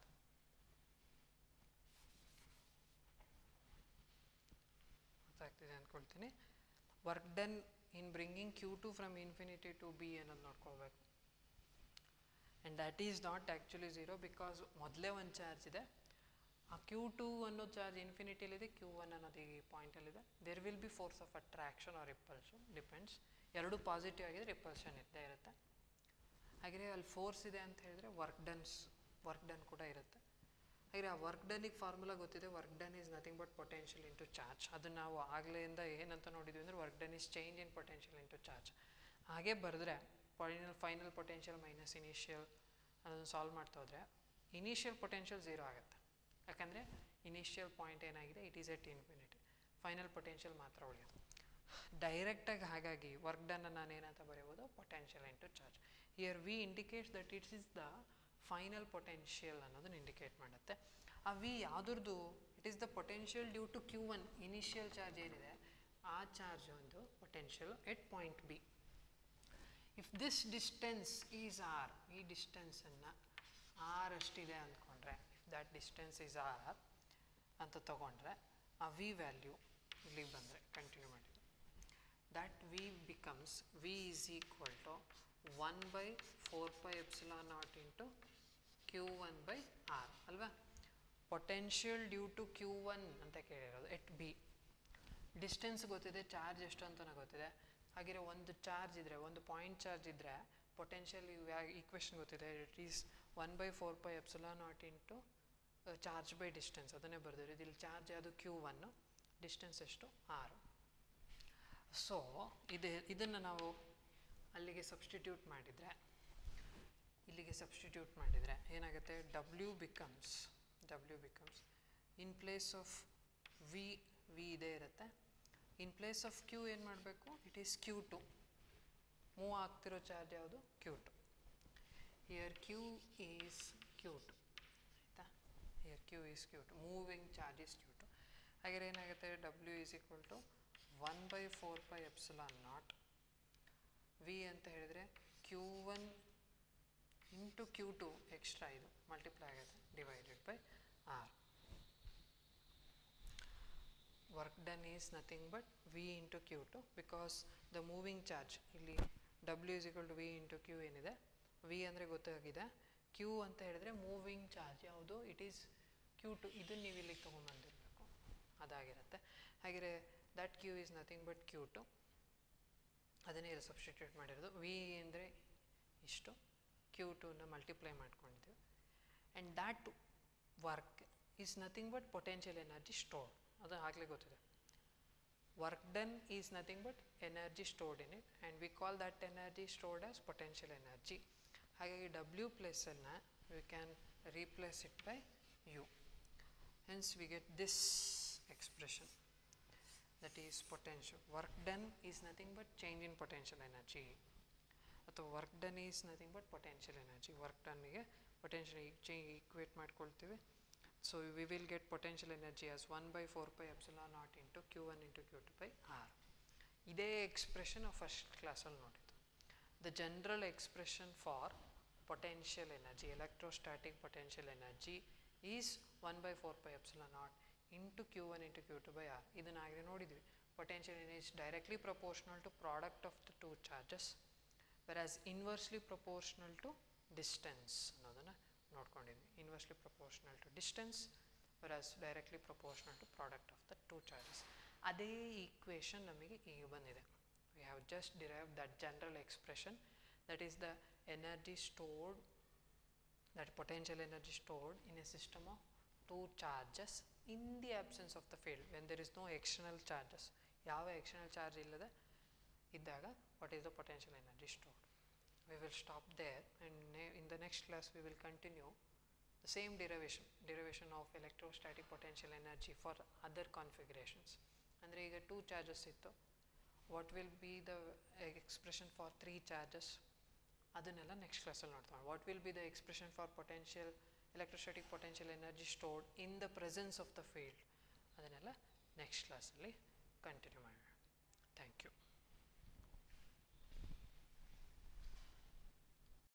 ಗೊತ್ತಾಗ್ತಿದೆ ಅಂದ್ಕೊಳ್ತೀನಿ work done in bringing Q two from infinity to B ಅನ್ನೋದು ನೋಡ್ಕೊಳ್ಬೇಕು and that is not actually zero because ಮೊದಲೇ ಒಂದು ಚಾರ್ಜ್ ಇದೆ ಆ ಕ್ಯೂ ಟು ಅನ್ನೋ ಚಾರ್ಜ್ ಇನ್ಫಿನಿಟಿಲಿದೆ ಕ್ಯೂ ಒನ್ ಅನ್ನೋದು ಈ ಪಾಯಿಂಟಲ್ಲಿದೆ there will be force of attraction or repulsion depends ಎರಡು ಪಾಸಿಟಿವ್ ಆಗಿದೆ ರಿಪಲ್ಷನ್ ಇದ್ದೇ ಇರುತ್ತೆ ಹಾಗೆ ಅಲ್ಲಿ ಫೋರ್ಸ್ ಇದೆ ಅಂತ ಹೇಳಿದ್ರೆ ವರ್ಕ್ ಡನ್ಸ್ ವರ್ಕ್ ಡನ್ ಕೂಡ ಇರುತ್ತೆ ಹಾಗೆ ಆ ವರ್ಕ್ ಡನ್ನಿಗೆ ಫಾರ್ಮುಲಾ ಗೊತ್ತಿದೆ work done is nothing but potential into charge ಅದನ್ನು ನಾವು ಆಗಲೆಯಿಂದ ಏನಂತ ನೋಡಿದ್ವಿ ಅಂದರೆ work done is change in potential into charge ಹಾಗೆ ಬರೆದ್ರೆ final final potential minus initial ಅದನ್ನು ಸಾಲ್ವ್ ಮಾಡ್ತಾ ಹೋದರೆ ಇನಿಷಿಯಲ್ ಪೊಟೆನ್ಷಿಯಲ್ ಝೀರೋ ಆಗುತ್ತೆ ಯಾಕಂದರೆ ಇನಿಷಿಯಲ್ ಪಾಯಿಂಟ್ ಏನಾಗಿದೆ it is at infinity final potential ಮಾತ್ರ ಉಳಿಯೋದು ಡೈರೆಕ್ಟಾಗಿ ಹಾಗಾಗಿ ವರ್ಕ್ ಡನ್ನ ನಾನು ಏನಂತ ಬರೆಯಬಹುದು potential into charge here V indicates that it's is the final potential ಅನ್ನೋದನ್ನ ಇಂಡಿಕೇಟ್ ಮಾಡುತ್ತೆ ಆ ವಿ ಯಾವುದ್ರದ್ದು it is the potential due to Q one initial charge ಏನಿದೆ ಆ ಚಾರ್ಜ್ ಒಂದು potential at point B if this distance is R ಈ ಡಿಸ್ಟೆನ್ಸನ್ನು ಆರ್ ಅಷ್ಟಿದೆ ಅಂದ್ಕೊಂಡ್ರೆ if that distance is R ಅಂತ ತಗೊಂಡ್ರೆ ಆ ವಿ ವ್ಯಾಲ್ಯೂ ಇಲ್ಲಿಗೆ ಬಂದರೆ ಕಂಟಿನ್ಯೂ ಮಾಡಿ that v becomes v is equal to 1 by 4 pi epsilon naught into q1 by r ಅಲ್ವಾ potential due to Q one ಅಂತ ಕೇಳಿರೋದು ಎಟ್ ಬಿ ಡಿಸ್ಟೆನ್ಸ್ ಗೊತ್ತಿದೆ ಚಾರ್ಜ್ ಎಷ್ಟು ಅಂತ ಗೊತ್ತಿದೆ ಹಾಗಿರೋ ಒಂದು ಚಾರ್ಜ್ ಇದ್ದರೆ ಒಂದು ಪಾಯಿಂಟ್ ಚಾರ್ಜ್ ಇದ್ದರೆ ಪೊಟೆನ್ಷಿಯಲ್ ಈಕ್ವೇಷನ್ ಗೊತ್ತಿದೆ it is one by four pi epsilon naught into charge by distance ಅದನ್ನೇ ಬರೆದಿರಿ ಇಲ್ಲಿ ಚಾರ್ಜ್ ಯಾವುದು ಕ್ಯೂ ಒನ್ನು ಡಿಸ್ಟೆನ್ಸ್ ಎಷ್ಟು ಆರು ಸೊ ಇದು ಇದನ್ನು ನಾವು ಅಲ್ಲಿಗೆ ಸಬ್ಸ್ಟಿಟ್ಯೂಟ್ ಮಾಡಿದರೆ ಇಲ್ಲಿಗೆ ಸಬ್ಸ್ಟಿಟ್ಯೂಟ್ ಮಾಡಿದರೆ ಏನಾಗುತ್ತೆ W becomes W becomes in place of V V ಇದೇ ಇರುತ್ತೆ ಇನ್ ಪ್ಲೇಸ್ ಆಫ್ ಕ್ಯೂ ಏನು ಮಾಡಬೇಕು it is Q two move ಆಗ್ತಿರೋ ಚಾರ್ಜ್ ಯಾವುದು Q two here Q is Q two ಆಯಿತಾ here Q is Q two moving charge is Q two ಹಾಗೆ ಏನಾಗುತ್ತೆ W is equal to one by four by epsilon naught V ಅಂತ ಹೇಳಿದರೆ Q one into Q two extra ಇದು ಮಲ್ಟಿಪ್ಲೈ ಆಗುತ್ತೆ divided by R work done is nothing but V into Q two because the moving charge ಇಲ್ಲಿ W is equal to V into Q ಏನಿದೆ ವಿ ಅಂದರೆ ಗೊತ್ತಾಗಿದೆ ಕ್ಯೂ ಅಂತ ಹೇಳಿದ್ರೆ ಮೂವಿಂಗ್ ಚಾರ್ಜ್ ಯಾವುದು ಇಟ್ ಈಸ್ ಕ್ಯೂ ಟು ಇದನ್ನು ನೀವು ಇಲ್ಲಿಗೆ ತೊಗೊಂಬಂದಿರಬೇಕು ಅದಾಗಿರುತ್ತೆ ಹಾಗೆ that Q is nothing but Q two ಅದನ್ನೇ ಇಲ್ಲಿ ಸಬ್ಸ್ಟಿಟ್ಯೂಟ್ ಮಾಡಿರೋದು ವಿ ಅಂದರೆ ಇಷ್ಟು ಕ್ಯೂ ಟೂನ ಮಲ್ಟಿಪ್ಲೈ ಮಾಡ್ಕೊಂಡಿದ್ದೀವಿ and that work is nothing but potential energy stored ಅದು ಆಗಲೇ ಗೊತ್ತಿದೆ work done is nothing but energy stored in it and we call that energy stored as potential energy ಹಾಗಾಗಿ ಡಬ್ಲ್ಯೂ ಪ್ಲೇಸನ್ನು we can replace it by U hence we get this expression that is potential. Work done is nothing but change in potential energy. ಅಥವಾ work done is nothing but potential energy work ಡನ್ನಿಗೆ ಪೊಟೆನ್ಷಿಯಲ್ ಚೇ ಈಕ್ವೇಟ್ ಮಾಡ್ಕೊಳ್ತೀವಿ so we will get potential energy as one by four pi epsilon naught into Q one into Q two by R ಇದೇ ಎಕ್ಸ್ಪ್ರೆಷನ್ ಫಸ್ಟ್ ಕ್ಲಾಸಲ್ಲಿ ನೋಡಿದ್ದು the general expression for potential energy electrostatic potential energy is one by four pi epsilon naught into Q one into Q two by R ಇದನ್ನು ಆಗಲೇ ನೋಡಿದ್ವಿ potential energy is directly proportional to product of the two charges whereas inversely proportional to distance ಅನ್ನೋದನ್ನು ನೋಡ್ಕೊಂಡಿದ್ವಿ inversely proportional to distance whereas directly proportional to product of the two charges ಅದೇ ಈಕ್ವೇಷನ್ ನಮಗೆ ಈಗ ಬಂದಿದೆ we have just derive that general expression that is the energy stored that potential energy stored in a system of two charges in the absence of the field when there is no external charges ಯಾವ ಎಕ್ಸ್ಟರ್ನಲ್ ಚಾರ್ಜ್ ಇಲ್ಲದೆ ಇದ್ದಾಗ what is the potential energy stored we will stop there and in the next class we will continue the same derivation derivation of electrostatic potential energy for other configurations ಅಂದರೆ ಈಗ ಟೂ ಚಾರ್ಜಸ್ ಇತ್ತು what will be the expression for three charges ಅದನ್ನೆಲ್ಲ ನೆಕ್ಸ್ಟ್ ಕ್ಲಾಸಲ್ಲಿ ನೋಡ್ತಾ what will be the expression for potential electrostatic potential energy stored in the presence of the field ಅದನ್ನೆಲ್ಲ ನೆಕ್ಸ್ಟ್ ಕ್ಲಾಸಲ್ಲಿ ಕಂಟಿನ್ಯೂ ಮಾಡೋಣ ಥ್ಯಾಂಕ್ ಯು